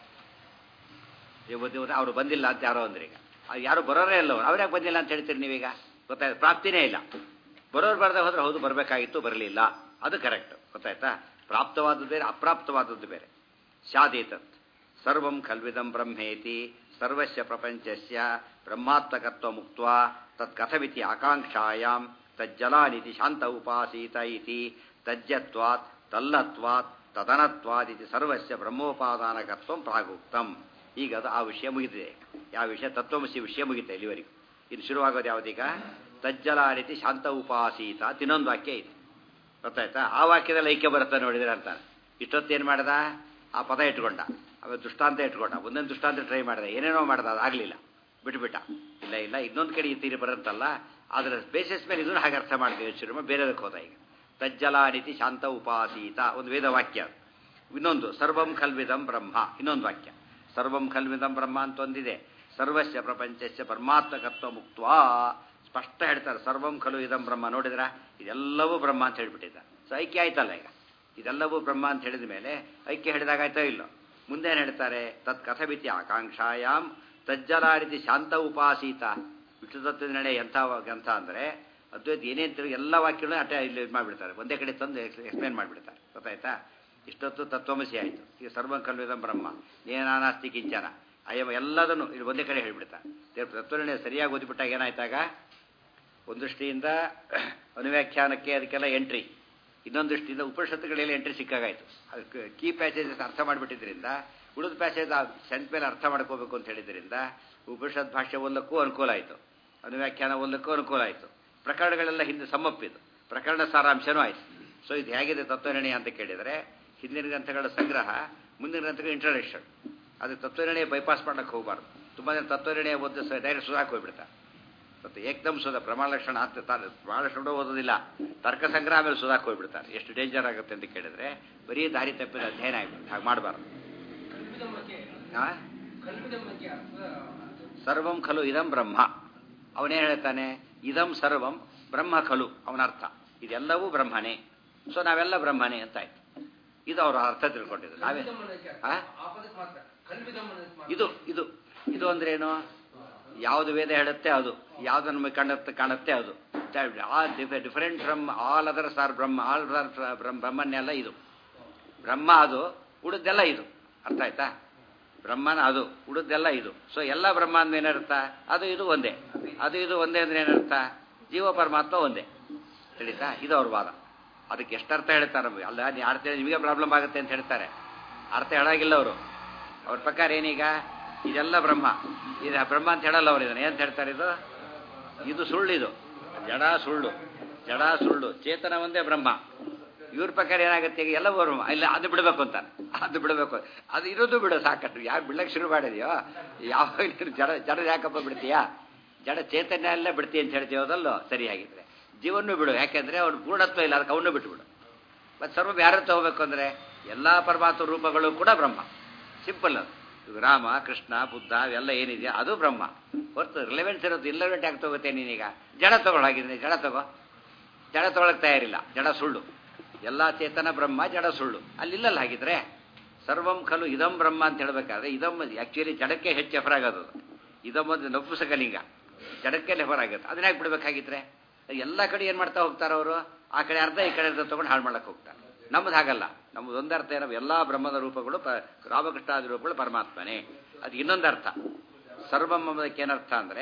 ಇವತ್ತು ಅವರು ಬಂದಿಲ್ಲ ಅಂತ ಯಾರೋ ಅಂದ್ರೆ ಈಗ ಯಾರು ಬರೋರೇ ಇಲ್ಲ ಅವ್ರು ಯಾಕೆ ಬಂದಿಲ್ಲ ಅಂತ ಹೇಳ್ತೀರಿ ನೀವೀಗ ಗೊತ್ತಾಯ್ತು ಪ್ರಾಪ್ತಿನೇ ಇಲ್ಲ ಬರೋರು ಬರ್ದೆ ಹೋದ್ರೆ ಹೌದು ಬರಬೇಕಾಗಿತ್ತು ಬರಲಿಲ್ಲ ಅದು ಕರೆಕ್ಟ್ ಗೊತ್ತಾಯ್ತಾ ಪ್ರಾಪ್ತವಾದದ್ದು ಬೇರೆ ಅಪ್ರಾಪ್ತವಾದದ್ದು ಬೇರೆ ಶಾದೇತತ್ ಸರ್ವಂ ಖಲ್ವಿದಂ ಬ್ರಹ್ಮೇತಿ ಸರ್ವಸ್ಯ ಪ್ರಪಂಚಸ್ಯ ಬ್ರಹ್ಮಾತ್ಮಕತ್ವ ಮುಕ್ತ ತತ್ ಕಥಮಿತಿ ಆಕಾಂಕ್ಷಾಯಾಂ ತಜ್ಜಲಾನಿತಿ ಶಾಂತ ಉಪಾಸೀತ ಇತಿ ತಜ್ಜತ್ವಾತ್ ತಲ್ಲತ್ವಾತ್ ತದನತ್ವಾದ್ ಇತಿ ಸರ್ವಸ್ಯ ಬ್ರಹ್ಮೋಪಾದಾನಕತ್ವ ಪ್ರಾಗುಕ್ತಂ ಈಗ ಅದು ಆ ವಿಷಯ ಮುಗಿದಿದೆ ಯಾವ ವಿಷಯ ತತ್ವಮಸಿ ವಿಷಯ ಮುಗಿತೆ ಇಲ್ಲಿವರೆಗೂ ಇನ್ನು ಶುರುವಾಗೋದು ಯಾವುದೀಗ ತಜ್ಜಲಾನಿತಿ ಶಾಂತ ಉಪಾಸೀತ ಇನ್ನೊಂದು ವಾಕ್ಯ ಇದೆ ಗೊತ್ತಾಯ್ತಾ ಆ ವಾಕ್ಯದಲ್ಲಿ ಐಕ್ಯ ಬರುತ್ತೆ ನೋಡಿದ್ರೆ ಅಂತ ಇಷ್ಟೊತ್ತೇನು ಮಾಡ್ದ ಆ ಪದ ಇಟ್ಕೊಂಡ ಆಮೇಲೆ ದೃಷ್ಟಾಂತ ಇಟ್ಕೊಂಡ ಒಂದೊಂದು ದೃಷ್ಟಾಂತ ಟ್ರೈ ಮಾಡಿದೆ ಏನೇನೋ ಮಾಡ್ದ ಅದಾಗಲಿಲ್ಲ ಬಿಟ್ಬಿಟ್ಟ ಇಲ್ಲ ಇಲ್ಲ ಇನ್ನೊಂದು ಕಡೆ ಈ ತೀರಿ ಬರುತ್ತಲ್ಲ ಅದರ ಬೇಸಿಸ್ ಮೇಲೆ ಇದನ್ನು ಹಾಗೆ ಅರ್ಥ ಮಾಡ್ತೀವಿ ಶುರು ಬೇರೆದಕ್ಕೆ ಹೋದ ಈಗ ತಜ್ಜಲಾನಿತಿ ಶಾಂತ ಉಪಾಸೀತ ಒಂದು ವೇದ ವಾಕ್ಯ ಇನ್ನೊಂದು ಸರ್ವಂ ಖಲ್ವಿದಂ ಬ್ರಹ್ಮ ಇನ್ನೊಂದು ವಾಕ್ಯ ಸರ್ವಂ ಖಲ್ವಿದಂ ಬ್ರಹ್ಮ ಅಂತ ಒಂದಿದೆ ಸರ್ವಸ್ಯ ಪ್ರಪಂಚಸ್ಯ ಪರಮಾತ್ಮಕತ್ವ ಮುಕ್ತ ಸ್ಪಷ್ಟ ಹೇಳ್ತಾರೆ ಸರ್ವಂ ಖಲು ಇದಂ ಬ್ರಹ್ಮ ನೋಡಿದ್ರ ಇದೆಲ್ಲವೂ ಬ್ರಹ್ಮ ಅಂತ ಹೇಳ್ಬಿಟ್ಟಿದ್ದಾರೆ ಸೊ ಐಕ್ಯ ಆಯ್ತಲ್ಲ ಈಗ ಇದೆಲ್ಲವೂ ಬ್ರಹ್ಮ ಅಂತ ಹೇಳಿದ ಮೇಲೆ ಐಕ್ಯ ಹಿಡಿದಾಗಾಯ್ತೋ ಇಲ್ಲೋ ಮುಂದೆ ಏನು ಹೇಳ್ತಾರೆ ತತ್ ಕಥಮಿತಿ ಆಕಾಂಕ್ಷಾಯಾಮ್ ತಜ್ಜಲಾರಿತಿ ಶಾಂತ ಉಪಾಸೀತ ವಿಷ್ಣುತತ್ವದ ನಡೆ ಎಂಥ ಎಂಥ ಅಂದರೆ ಅದ್ವೈತ ಏನೇನು ತಿರುಗಿ ಎಲ್ಲ ವಾಕ್ಯಗಳನ್ನ ಅಟೆ ಇಲ್ಲಿ ಇದು ಮಾಡಿಬಿಡ್ತಾರೆ ಒಂದೇ ಕಡೆ ತಂದು ಎಕ್ಸ್ಪ್ಲೇನ್ ಮಾಡಿಬಿಡ್ತಾರೆ ಗೊತ್ತಾಯ್ತಾ ಇಷ್ಟೊತ್ತು ತತ್ವಮಸಿ ಆಯಿತು ಈಗ ಸರ್ವ ಕಲ್ವಿದಂ ಬ್ರಹ್ಮ ಏನಾನಾಸ್ತಿ ಕಿಂಚನ ಅಯ್ಯವ ಎಲ್ಲದನ್ನು ಇಲ್ಲಿ ಒಂದೇ ಕಡೆ ಹೇಳಿಬಿಡ್ತಾರೆ ತತ್ವನಿರ್ಣಯ ಸರಿಯಾಗಿ ಓದಿಬಿಟ್ಟಾಗ ಏನಾಯ್ತಾಗ ಒಂದು ದೃಷ್ಟಿಯಿಂದ ಅನುವ್ಯಾಖ್ಯಾನಕ್ಕೆ ಅದಕ್ಕೆಲ್ಲ ಎಂಟ್ರಿ ಇನ್ನೊಂದು ದೃಷ್ಟಿಯಿಂದ ಉಪನಿಷತ್ತುಗಳೆಲ್ಲ ಎಂಟ್ರಿ ಸಿಕ್ಕಾಗಾಯಿತು ಅದಕ್ಕೆ ಕೀ ಪ್ಯಾಸೇಜಸ್ ಅರ್ಥ ಮಾಡಿಬಿಟ್ಟಿದ್ರಿಂದ ಉಳಿದ ಪ್ಯಾಸೇಜ್ ಸೆಂಟ್ ಮೇಲೆ ಅರ್ಥ ಮಾಡ್ಕೋಬೇಕು ಅಂತ ಹೇಳಿದ್ರಿಂದ ಉಪನಿಷತ್ ಭಾಷೆ ಓದಕ್ಕೂ ಅನುಕೂಲ ಆಯಿತು ಅನುವ್ಯಾಖ್ಯಾನ ಓದಕ್ಕೂ ಅನುಕೂಲ ಆಯಿತು ಪ್ರಕರಣಗಳೆಲ್ಲ ಹಿಂದೆ ಸಮ್ಮಪ್ಪಿದು ಪ್ರಕರಣ ಸಾರಾಂಶನೂ ಆಯಿತು ಸೊ ಇದು ಹೇಗಿದೆ ತತ್ವನಿರ್ಣಯ ಅಂತ ಕೇಳಿದರೆ ಹಿಂದಿನ ಗ್ರಂಥಗಳ ಸಂಗ್ರಹ ಮುಂದಿನ ಗ್ರಂಥಗಳ ಇಂಟ್ರಡಕ್ಷನ್ ಅದು ತತ್ವನಿರ್ಣಯ ಬೈಪಾಸ್ ಮಾಡಕ್ಕೆ ಹೋಗಬಾರ್ದು ತುಂಬ ಜನ ತತ್ವನಿರ್ಣಯ ಓದ ಡೈರೆಕ್ಟ್ ಸುಧಾಕ್ ಹೋಗ್ಬಿಡ್ತಾರೆ ಮತ್ತು ಏಕದಮ್ ಸುಧಾ ಪ್ರಮಾಣ ಲಕ್ಷಣ ಅಂತ ಪ್ರಮಾಣ ಲಕ್ಷಣ ಓದೋದಿಲ್ಲ ತರ್ಕ ಸಂಗ್ರಹ ಮೇಲೆ ಸುಧಾಕ್ ಹೋಗ್ಬಿಡ್ತಾರೆ ಎಷ್ಟು ಡೇಂಜರ್ ಆಗುತ್ತೆ ಅಂತ ಕೇಳಿದ್ರೆ ಬರೀ ದಾರಿ ತಪ್ಪಿದ ಅಧ್ಯಯನ ಆಗ್ಬಿಡುತ್ತೆ ಹಾಗೆ ಮಾಡಬಾರ್ದು ಸರ್ವಂ ಖಲು ಇದಂ ಬ್ರಹ್ಮ ಅವನೇನು ಹೇಳ್ತಾನೆ ಇದಂ ಸರ್ವಂ ಬ್ರಹ್ಮ ಖಲು ಅವನ ಅರ್ಥ ಇದೆಲ್ಲವೂ ಬ್ರಹ್ಮನೇ ಸೊ ನಾವೆಲ್ಲ ಬ್ರಹ್ಮನೇ ಅಂತ ಆಯ್ತು ಇದು ಅವ್ರ ಅರ್ಥ ತಿಳ್ಕೊಂಡಿದ್ರು ನಾವೇ ಆ? ಇದು ಇದು ಇದು ಅಂದ್ರೆ ಏನು ಯಾವುದು ವೇದ ಹೇಳುತ್ತೆ ಅದು ಯಾವ್ದು ನಮಗೆ ಕಾಣುತ್ತೆ ಕಾಣುತ್ತೆ ಅದು ಆ different from all others are Brahma all ಬ್ರಹ್ಮನ್ನೆಲ್ಲ ಇದು ಬ್ರಹ್ಮ ಅದು ಉಳಿದೆಲ್ಲ ಇದು ಅರ್ಥ ಆಯ್ತಾ ಬ್ರಹ್ಮನ ಅದು ಉಳಿದೆಲ್ಲ ಇದು ಸೊ ಎಲ್ಲ ಬ್ರಹ್ಮ ಅಂದ್ರೆ ಏನರ್ಥ ಅದು ಇದು ಒಂದೇ ಅದು ಇದು ಒಂದೇ ಅಂದ್ರೆ ಏನರ್ಥ ಜೀವ ಪರಮಾತ್ಮ ಒಂದೇ ತಿಳಿತಾ ಇದು ಅವ್ರ ವಾದ ಅದಕ್ಕೆ ಎಷ್ಟು ಅರ್ಥ ಹೇಳ್ತಾರೆ ಅಲ್ಲ ನೀ ಅರ್ಥ ಹೇಳಿ ನಿಮಗೆ ಪ್ರಾಬ್ಲಮ್ ಆಗುತ್ತೆ ಅಂತ ಹೇಳ್ತಾರೆ ಅರ್ಥ ಹೇಳಾಗಿಲ್ಲ ಅವರು ಅವ್ರ ಪ್ರಕಾರ ಏನೀಗ ಇದೆಲ್ಲ ಬ್ರಹ್ಮ ಇದು ಬ್ರಹ್ಮ ಅಂತ ಹೇಳಲ್ಲ ಅವ್ರು ಇದನ್ನ ಏನಂತ ಹೇಳ್ತಾರೆ ಇದು ಇದು ಸುಳ್ಳಿದು ಜಡ ಸುಳ್ಳು ಜಡ ಸುಳ್ಳು ಚೇತನ ಒಂದೇ ಬ್ರಹ್ಮ ಇವ್ರ ಪ್ರಕಾರ ಏನಾಗುತ್ತೆ ಈಗ ಎಲ್ಲ ಬ್ರಹ್ಮ ಇಲ್ಲ ಅದು ಬಿಡಬೇಕು ಅಂತಾನೆ ಅದು ಬಿಡಬೇಕು ಅದು ಇರೋದು ಬಿಡು ಸಾಕಷ್ಟು ಯಾಕೆ ಬಿಡ್ಲಕ್ಕೆ ಶುರು ಮಾಡಿದೆಯೋ ಯಾವ ಜಡ ಜಡ ಯಾಕಪ್ಪ ಬಿಡ್ತೀಯಾ ಜಡ ಚೇತನ ಎಲ್ಲ ಬಿಡ್ತೀಯ ಅಂತ ಹೇಳ್ತೀವದಲ್ಲೋ ಸರಿಯಾಗಿದ್ರೆ ಜೀವನೂ ಬಿಡು ಯಾಕೆಂದ್ರೆ ಅವ್ನು ಪೂರ್ಣತ್ವ ಇಲ್ಲ ಅದಕ್ಕೆ ಅವನು ಬಿಟ್ಬಿಡು ಮತ್ತು ಸರ್ವ ಯಾರು ತಗೋಬೇಕು ಅಂದರೆ ಎಲ್ಲ ಪರಮಾತ್ಮ ರೂಪಗಳು ಕೂಡ ಬ್ರಹ್ಮ ಸಿಂಪಲ್ ಅದು ಈಗ ರಾಮ ಕೃಷ್ಣ ಬುದ್ಧ ಅವೆಲ್ಲ ಏನಿದೆಯಾ ಅದು ಬ್ರಹ್ಮ ಹೊರತು ರಿಲೆವೆನ್ಸ್ ಇರೋದು ಇಲ್ಲವೆಂಟ್ ಯಾಕೆ ತಗೋತೆ ನೀನೀಗ ಜಡ ತಗೊಳಾಗಿದ್ರೆ ಜಡ ತಗೋ ಜಡ ತಗೊಳಕ್ ತಯಾರಿಲ್ಲ ಜಡ ಸುಳ್ಳು ಎಲ್ಲ ಚೇತನ ಬ್ರಹ್ಮ ಜಡ ಸುಳ್ಳು ಅಲ್ಲಿಲ್ಲಲ್ಲ ಹಾಗಿದ್ರೆ ಸರ್ವಂ ಖಲು ಇದಂ ಬ್ರಹ್ಮ ಅಂತ ಹೇಳ್ಬೇಕಾದ್ರೆ ಇದಂ ಆಕ್ಚುಲಿ ಜಡಕ್ಕೆ ಹೆಚ್ಚು ಎಫರಾಗೋದು ಇದಂ ಒಂದು ನಪುಸಕಲಿಂಗ ಜಡಕ್ಕೆ ಆಗುತ್ತೆ ಅದನ್ನ ಯಾಕೆ ಬಿಡ್ಬೇಕಾಗಿದ್ರೆ ಎಲ್ಲ ಕಡೆ ಏನು ಮಾಡ್ತಾ ಹೋಗ್ತಾರೆ ಅವರು ಆ ಕಡೆ ಅರ್ಧ ಈ ಕಡೆ ಅರ್ಧ ತಗೊಂಡು ಹಾಳು ಮಾಡಕ್ಕೆ ಹೋಗ್ತಾರೆ ನಮ್ಮದು ಹಾಗಲ್ಲ ನಮ್ಮದು ಒಂದರ್ಥ ಏನೋ ಎಲ್ಲ ಬ್ರಹ್ಮದ ರೂಪಗಳು ಪ ರಾಮಕೃಷ್ಣಾದಿ ರೂಪಗಳು ಪರಮಾತ್ಮನೇ ಅದು ಇನ್ನೊಂದು ಅರ್ಥ ಸರ್ವಂ ಅನ್ನೋದಕ್ಕೆ ಏನರ್ಥ ಅಂದರೆ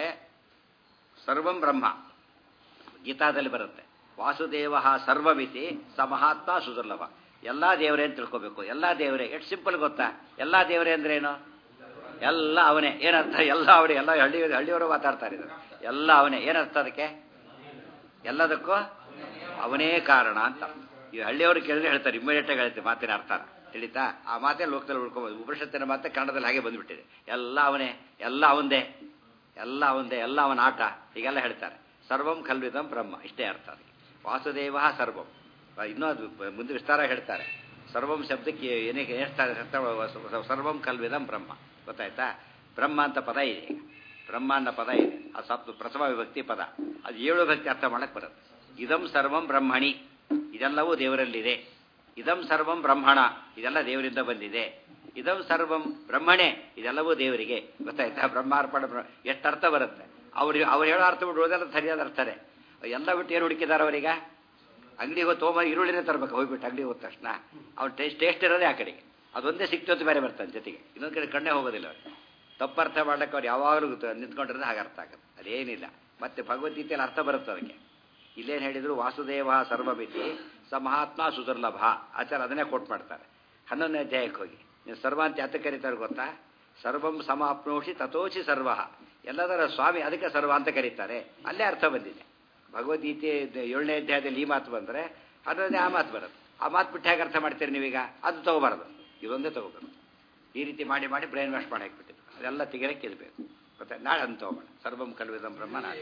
ಸರ್ವಂ ಬ್ರಹ್ಮ ಗೀತಾದಲ್ಲಿ ಬರುತ್ತೆ ವಾಸುದೇವ ಸರ್ವಮಿತಿ ಸ ಮಹಾತ್ಮ ಸುದುರ್ಲಭ ಎಲ್ಲ ದೇವರೇ ಅಂತ ತಿಳ್ಕೋಬೇಕು ಎಲ್ಲ ದೇವರೇ ಎಷ್ಟು ಸಿಂಪಲ್ ಗೊತ್ತಾ ಎಲ್ಲ ದೇವರೇ ಅಂದ್ರೇನು ಎಲ್ಲ ಅವನೇ ಏನರ್ಥ ಎಲ್ಲ ಅವನೇ ಎಲ್ಲ ಹಳ್ಳಿ ಹಳ್ಳಿಯವರು ಮಾತಾಡ್ತಾರೆ ಇದು ಎಲ್ಲ ಅವನೇ ಏನರ್ಥ ಅದಕ್ಕೆ ಎಲ್ಲದಕ್ಕೂ ಅವನೇ ಕಾರಣ ಅಂತ ಈ ಹಳ್ಳಿಯವರು ಕೇಳಿದ್ರೆ ಹೇಳ್ತಾರೆ ಇಮ್ಮಿಡಿಯೇಟ್ ಆಗಿ ಹೇಳ್ತಾರೆ ಮಾತಿನ ಅರ್ಥ ತಿಳಿತಾ ಆ ಮಾತೇ ಲೋಕದಲ್ಲಿ ಉಳ್ಕೊಬೋದು ಉಪನಿಷತ್ತಿನ ಮಾತೆ ಕನ್ನಡದಲ್ಲಿ ಹಾಗೆ ಬಂದ್ಬಿಟ್ಟಿದೆ ಎಲ್ಲ ಅವನೇ ಎಲ್ಲ ಅವಂದೇ ಎಲ್ಲ ಅವಂದೇ ಎಲ್ಲ ಅವನ ಆಟ ಹೀಗೆಲ್ಲ ಹೇಳ್ತಾರೆ ಸರ್ವಂ ಕಲ್ವಿದಂ ಬ್ರಹ್ಮ ಇಷ್ಟೇ ಅರ್ಥ ಅದಕ್ಕೆ ವಾಸುದೇವ ಸರ್ವಂ ಇನ್ನೂ ಅದು ಮುಂದೆ ವಿಸ್ತಾರ ಹೇಳ್ತಾರೆ ಸರ್ವಂ ಶಬ್ದಕ್ಕೆ ಏನಕ್ಕೆ ಹೇಳ್ತಾರೆ ಸರ್ವಂ ಕಲ್ವಿದಂ ಬ್ರಹ್ಮ ಗೊತ್ತಾಯ್ತಾ ಬ್ರಹ್ಮ ಅಂತ ಪದ ಇದೆ ಈಗ ಬ್ರಹ್ಮ ಅನ್ನೋ ಪದ ಇದೆ ಅದು ಸಪ್ತ ಪ್ರಥಮ ವಿಭಕ್ತಿ ಪದ ಅದು ಏಳು ಭಕ್ತಿ ಅರ್ಥ ಮಾಡಕ್ಕೆ ಬರುತ್ತೆ ಇದಂ ಸರ್ವಂ ಬ್ರಹ್ಮಣಿ ಇದೆಲ್ಲವೂ ದೇವರಲ್ಲಿದೆ ಇದಂ ಸರ್ವಂ ಬ್ರಹ್ಮಣ ಇದೆಲ್ಲ ದೇವರಿಂದ ಬಂದಿದೆ ಇದಂ ಸರ್ವಂ ಬ್ರಹ್ಮಣೇ ಇದೆಲ್ಲವೂ ದೇವರಿಗೆ ಗೊತ್ತಾಯ್ತಾ ಬ್ರಹ್ಮಾರ್ಪಣ ಎಷ್ಟು ಅರ್ಥ ಬರುತ್ತೆ ಅವ್ರು ಅವ್ರು ಹೇಳೋ ಅರ್ಥ ಬಿಟ್ಟು ಉಳಿದೆಲ್ಲ ಸರಿಯಾದ ಅರ್ಥನೇ ಎಲ್ಲ ಬಿಟ್ಟು ಏನು ಹುಡುಕಿದ್ದಾರೆ ಅವರೀಗ ಅಂಗಡಿಗೆ ಹೋಗಿ ತೊಗೊಂಬ ಈರುಳ್ಳಿನೇ ತರಬೇಕು ಹೋಗ್ಬಿಟ್ಟು ಅಂಗಡಿಗೆ ಹೋದ ತಕ್ಷಣ ಅವ್ರು ಟೇಸ್ಟ್ ಟೇಸ್ಟ್ ಇರೋದೇ ಆ ಕಡೆಗೆ ಅದೊಂದೇ ಸಿಕ್ತೊತ್ತು ಬೇರೆ ಬರ್ತಾನೆ ಜೊತೆಗೆ ಇನ್ನೊಂದು ಕಡೆ ಕಣ್ಣೇ ಹೋಗೋದಿಲ್ಲ ಅವ್ರಿಗೆ ತಪ್ಪರ್ಥ ಮಾಡಕ್ಕೆ ಅವ್ರು ಯಾವಾಗಲೂ ನಿಂತ್ಕೊಂಡಿರೋದು ಹಾಗೆ ಅರ್ಥ ಆಗುತ್ತೆ ಅದೇನಿಲ್ಲ ಮತ್ತೆ ಭಗವದ್ಗೀತೆಯಲ್ಲಿ ಅರ್ಥ ಬರುತ್ತೆ ಅದಕ್ಕೆ ಇಲ್ಲೇನು ಹೇಳಿದ್ರು ವಾಸುದೇವ ಸರ್ವಮಿತಿ ಸ ಮಹಾತ್ಮ ಸುದುರ್ಲಭ ಆಚಾರ ಅದನ್ನೇ ಕೊಟ್ಟು ಮಾಡ್ತಾರೆ ಹನ್ನೊಂದನೇ ಅಧ್ಯಾಯಕ್ಕೆ ಹೋಗಿ ನೀವು ಸರ್ವ ಅಂತ ಯಾತ ಕರೀತಾರೆ ಗೊತ್ತಾ ಸರ್ವಂ ಸಮಾಪ್ನೋಷಿ ತಥೋಷಿ ಸರ್ವ ಎಲ್ಲದರ ಸ್ವಾಮಿ ಅದಕ್ಕೆ ಸರ್ವ ಅಂತ ಕರೀತಾರೆ ಅಲ್ಲೇ ಅರ್ಥ ಬಂದಿದೆ ಭಗವದ್ಗೀತೆ ಏಳನೇ ಅಧ್ಯಾಯದಲ್ಲಿ ಈ ಮಾತು ಬಂದರೆ ಅದರಲ್ಲಿ ಆ ಮಾತು ಬರುತ್ತೆ ಆ ಮಾತು ಬಿಟ್ಟು ಹೇಗೆ ಅರ್ಥ ಮಾಡ್ತೀರಿ ನೀವೀಗ ಅದು ತಗೋಬಾರ್ದು ಇದೊಂದೇ ತಗೋಬೇಕು ಈ ರೀತಿ ಮಾಡಿ ಮಾಡಿ ಬ್ರೈನ್ ವಾಶ್ ಮಾಡಿ ಹಾಕ್ಬಿಟ್ಟಿದ್ರು ಅದೆಲ್ಲ ತೆಗಿರಕ್ಕೆ ಇರಬೇಕು ಮತ್ತೆ ನಾಳೆ ಅಂತ ತಗೋಬೇಡ ಸರ್ವಂ ಕಲ್ವಿದಂ ಬ್ರಹ್ಮ ನಾಳೆ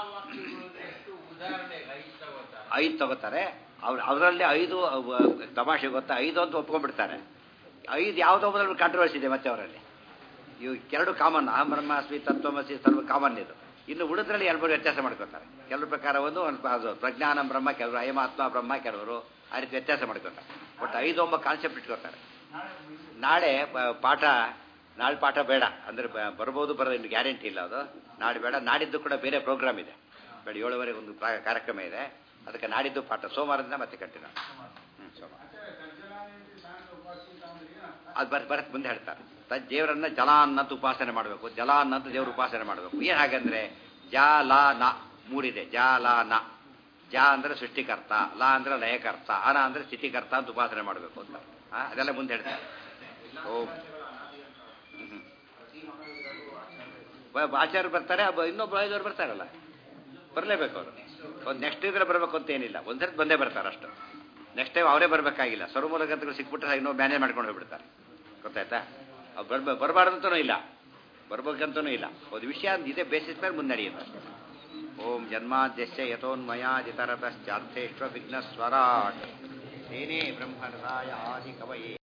ಐದು ತಗೋತಾರೆ ಅವ್ರು ಅವರಲ್ಲಿ ಐದು ತಮಾಷೆ ಗೊತ್ತಾ ಐದು ಅಂತ ಒಪ್ಕೊಂಡ್ಬಿಡ್ತಾರೆ ಐದು ಯಾವುದೋ ಮೊದಲು ಕಾಂಟ್ರವರ್ಸಿ ಇದೆ ಮತ್ತೆ ಅವರಲ್ಲಿ ಇವು ಎರಡು ಕಾಮನ್ ಅಹಂ ಬ್ರಹ್ಮಾಸ್ಮಿ ತತ್ವಮಸಿ ಸರ್ವ ಕಾಮನ್ ಇದು ಇನ್ನು ಉಳಿದ್ರಲ್ಲಿ ಎರಡು ವ್ಯತ್ಯಾಸ ಮಾಡ್ಕೋತಾರೆ ಕೆಲವ್ರ ಪ್ರಕಾರ ಒಂದು ಅದು ಪ್ರಜ್ಞಾನ ಬ್ರಹ್ಮ ಕೆಲವರು ಅಯಮಾತ್ಮ ಬ್ರಹ್ಮ ಕೆಲವರು ಆ ರೀತಿ ವ್ಯತ್ಯಾಸ ಮಾಡ್ಕೋತಾರೆ ಒಟ್ಟು ಐದು ಒಬ್ಬ ಕಾನ್ಸೆಪ್ಟ್ ಇಟ್ಕೋತಾರೆ ನಾಳೆ ಪಾಠ ನಾಳೆ ಪಾಠ ಬೇಡ ಅಂದರೆ ಬರ್ಬೋದು ಬರೋದು ಇನ್ನು ಗ್ಯಾರಂಟಿ ಇಲ್ಲ ಅದು ನಾಳೆ ಬೇಡ ನಾಡಿದ್ದು ಕೂಡ ಬೇರೆ ಪ್ರೋಗ್ರಾಮ್ ಇದೆ ಬೇಡ ಏಳುವರೆಗೆ ಒಂದು ಕಾರ್ಯಕ್ರಮ ಇದೆ ಅದಕ್ಕೆ ನಾಡಿದ್ದು ಪಾಠ ಸೋಮವಾರದಿಂದ ಮತ್ತೆ ಕಂಟಿನ್ಯೂ ಹ್ಞೂ ಸೋಮವಾರ ಅದು ಬರ್ ಬರಕ್ಕೆ ಮುಂದೆ ಹೇಳ್ತಾರೆ ತ ದೇವರನ್ನ ಜಲ ಅನ್ನಂತ ಉಪಾಸನೆ ಮಾಡಬೇಕು ಜಲ ಅನ್ನಂತ ದೇವ್ರ ಉಪಾಸನೆ ಮಾಡಬೇಕು ಏನು ಹಾಗಂದ್ರೆ ಜ ಲ ನ ಮೂರಿದೆ ಜ ಲ ನ ಜ ಅಂದ್ರೆ ಸೃಷ್ಟಿಕರ್ತ ಲ ಅಂದ್ರೆ ಲಯಕರ್ತ ಅನ ಅಂದ್ರೆ ಸ್ಥಿತಿಕರ್ತ ಅಂತ ಉಪಾಸನೆ ಮಾಡಬೇಕು ಅಂತ ಅದೆಲ್ಲ ಮುಂದೆ ಹೇಳ್ತಾರೆ ಓಂ ಆಚಾರ್ಯ ಬರ್ತಾರೆ ಇನ್ನೊಬ್ಬ ಐದವ್ರು ಬರ್ತಾರಲ್ಲ ಬರಲೇಬೇಕು ಅವರು ಒಂದು ನೆಕ್ಸ್ಟ್ ಇದ್ರೆ ಬರಬೇಕು ಅಂತ ಏನಿಲ್ಲ ಒಂದ್ಸರಿ ಬಂದೇ ಬರ್ತಾರೆ ಅಷ್ಟು ನೆಕ್ಸ್ಟ್ ಟೈಮ್ ಅವರೇ ಬರಬೇಕಾಗಿಲ್ಲ ಸರ್ವಮೂಲಕಂತಗಳು ಸಿಕ್ಬಿಟ್ರೆ ಇನ್ನೂ ಮ್ಯಾನೇಜ್ ಮಾಡ್ಕೊಂಡು ಹೋಗ್ಬಿಡ್ತಾರೆ ಗೊತ್ತಾಯ್ತಾ ಬರ್ಬ ಬರಬಾರ್ದಂತನೂ ಇಲ್ಲ ಬರ್ಬೇಕಂತನೂ ಇಲ್ಲ ಒಂದು ವಿಷಯ ಇದೇ ಬೇಸಿಸ್ ಮೇಲೆ ಮುನ್ನಡೆಯುತ್ತೆ ಓಂ ಜನ್ಮಾದ್ಯಸ್ಯ ಯಥೋನ್ಮಯಾದಿತರತಶ್ಚಾರ್ಥೇಶ್ವ ವಿಘ್ನ ಸ್ವರಾಟ್ ಸೇನೆ ಬ್ರಹ್ಮರಾಯ ಆದಿ ಕವಯೇ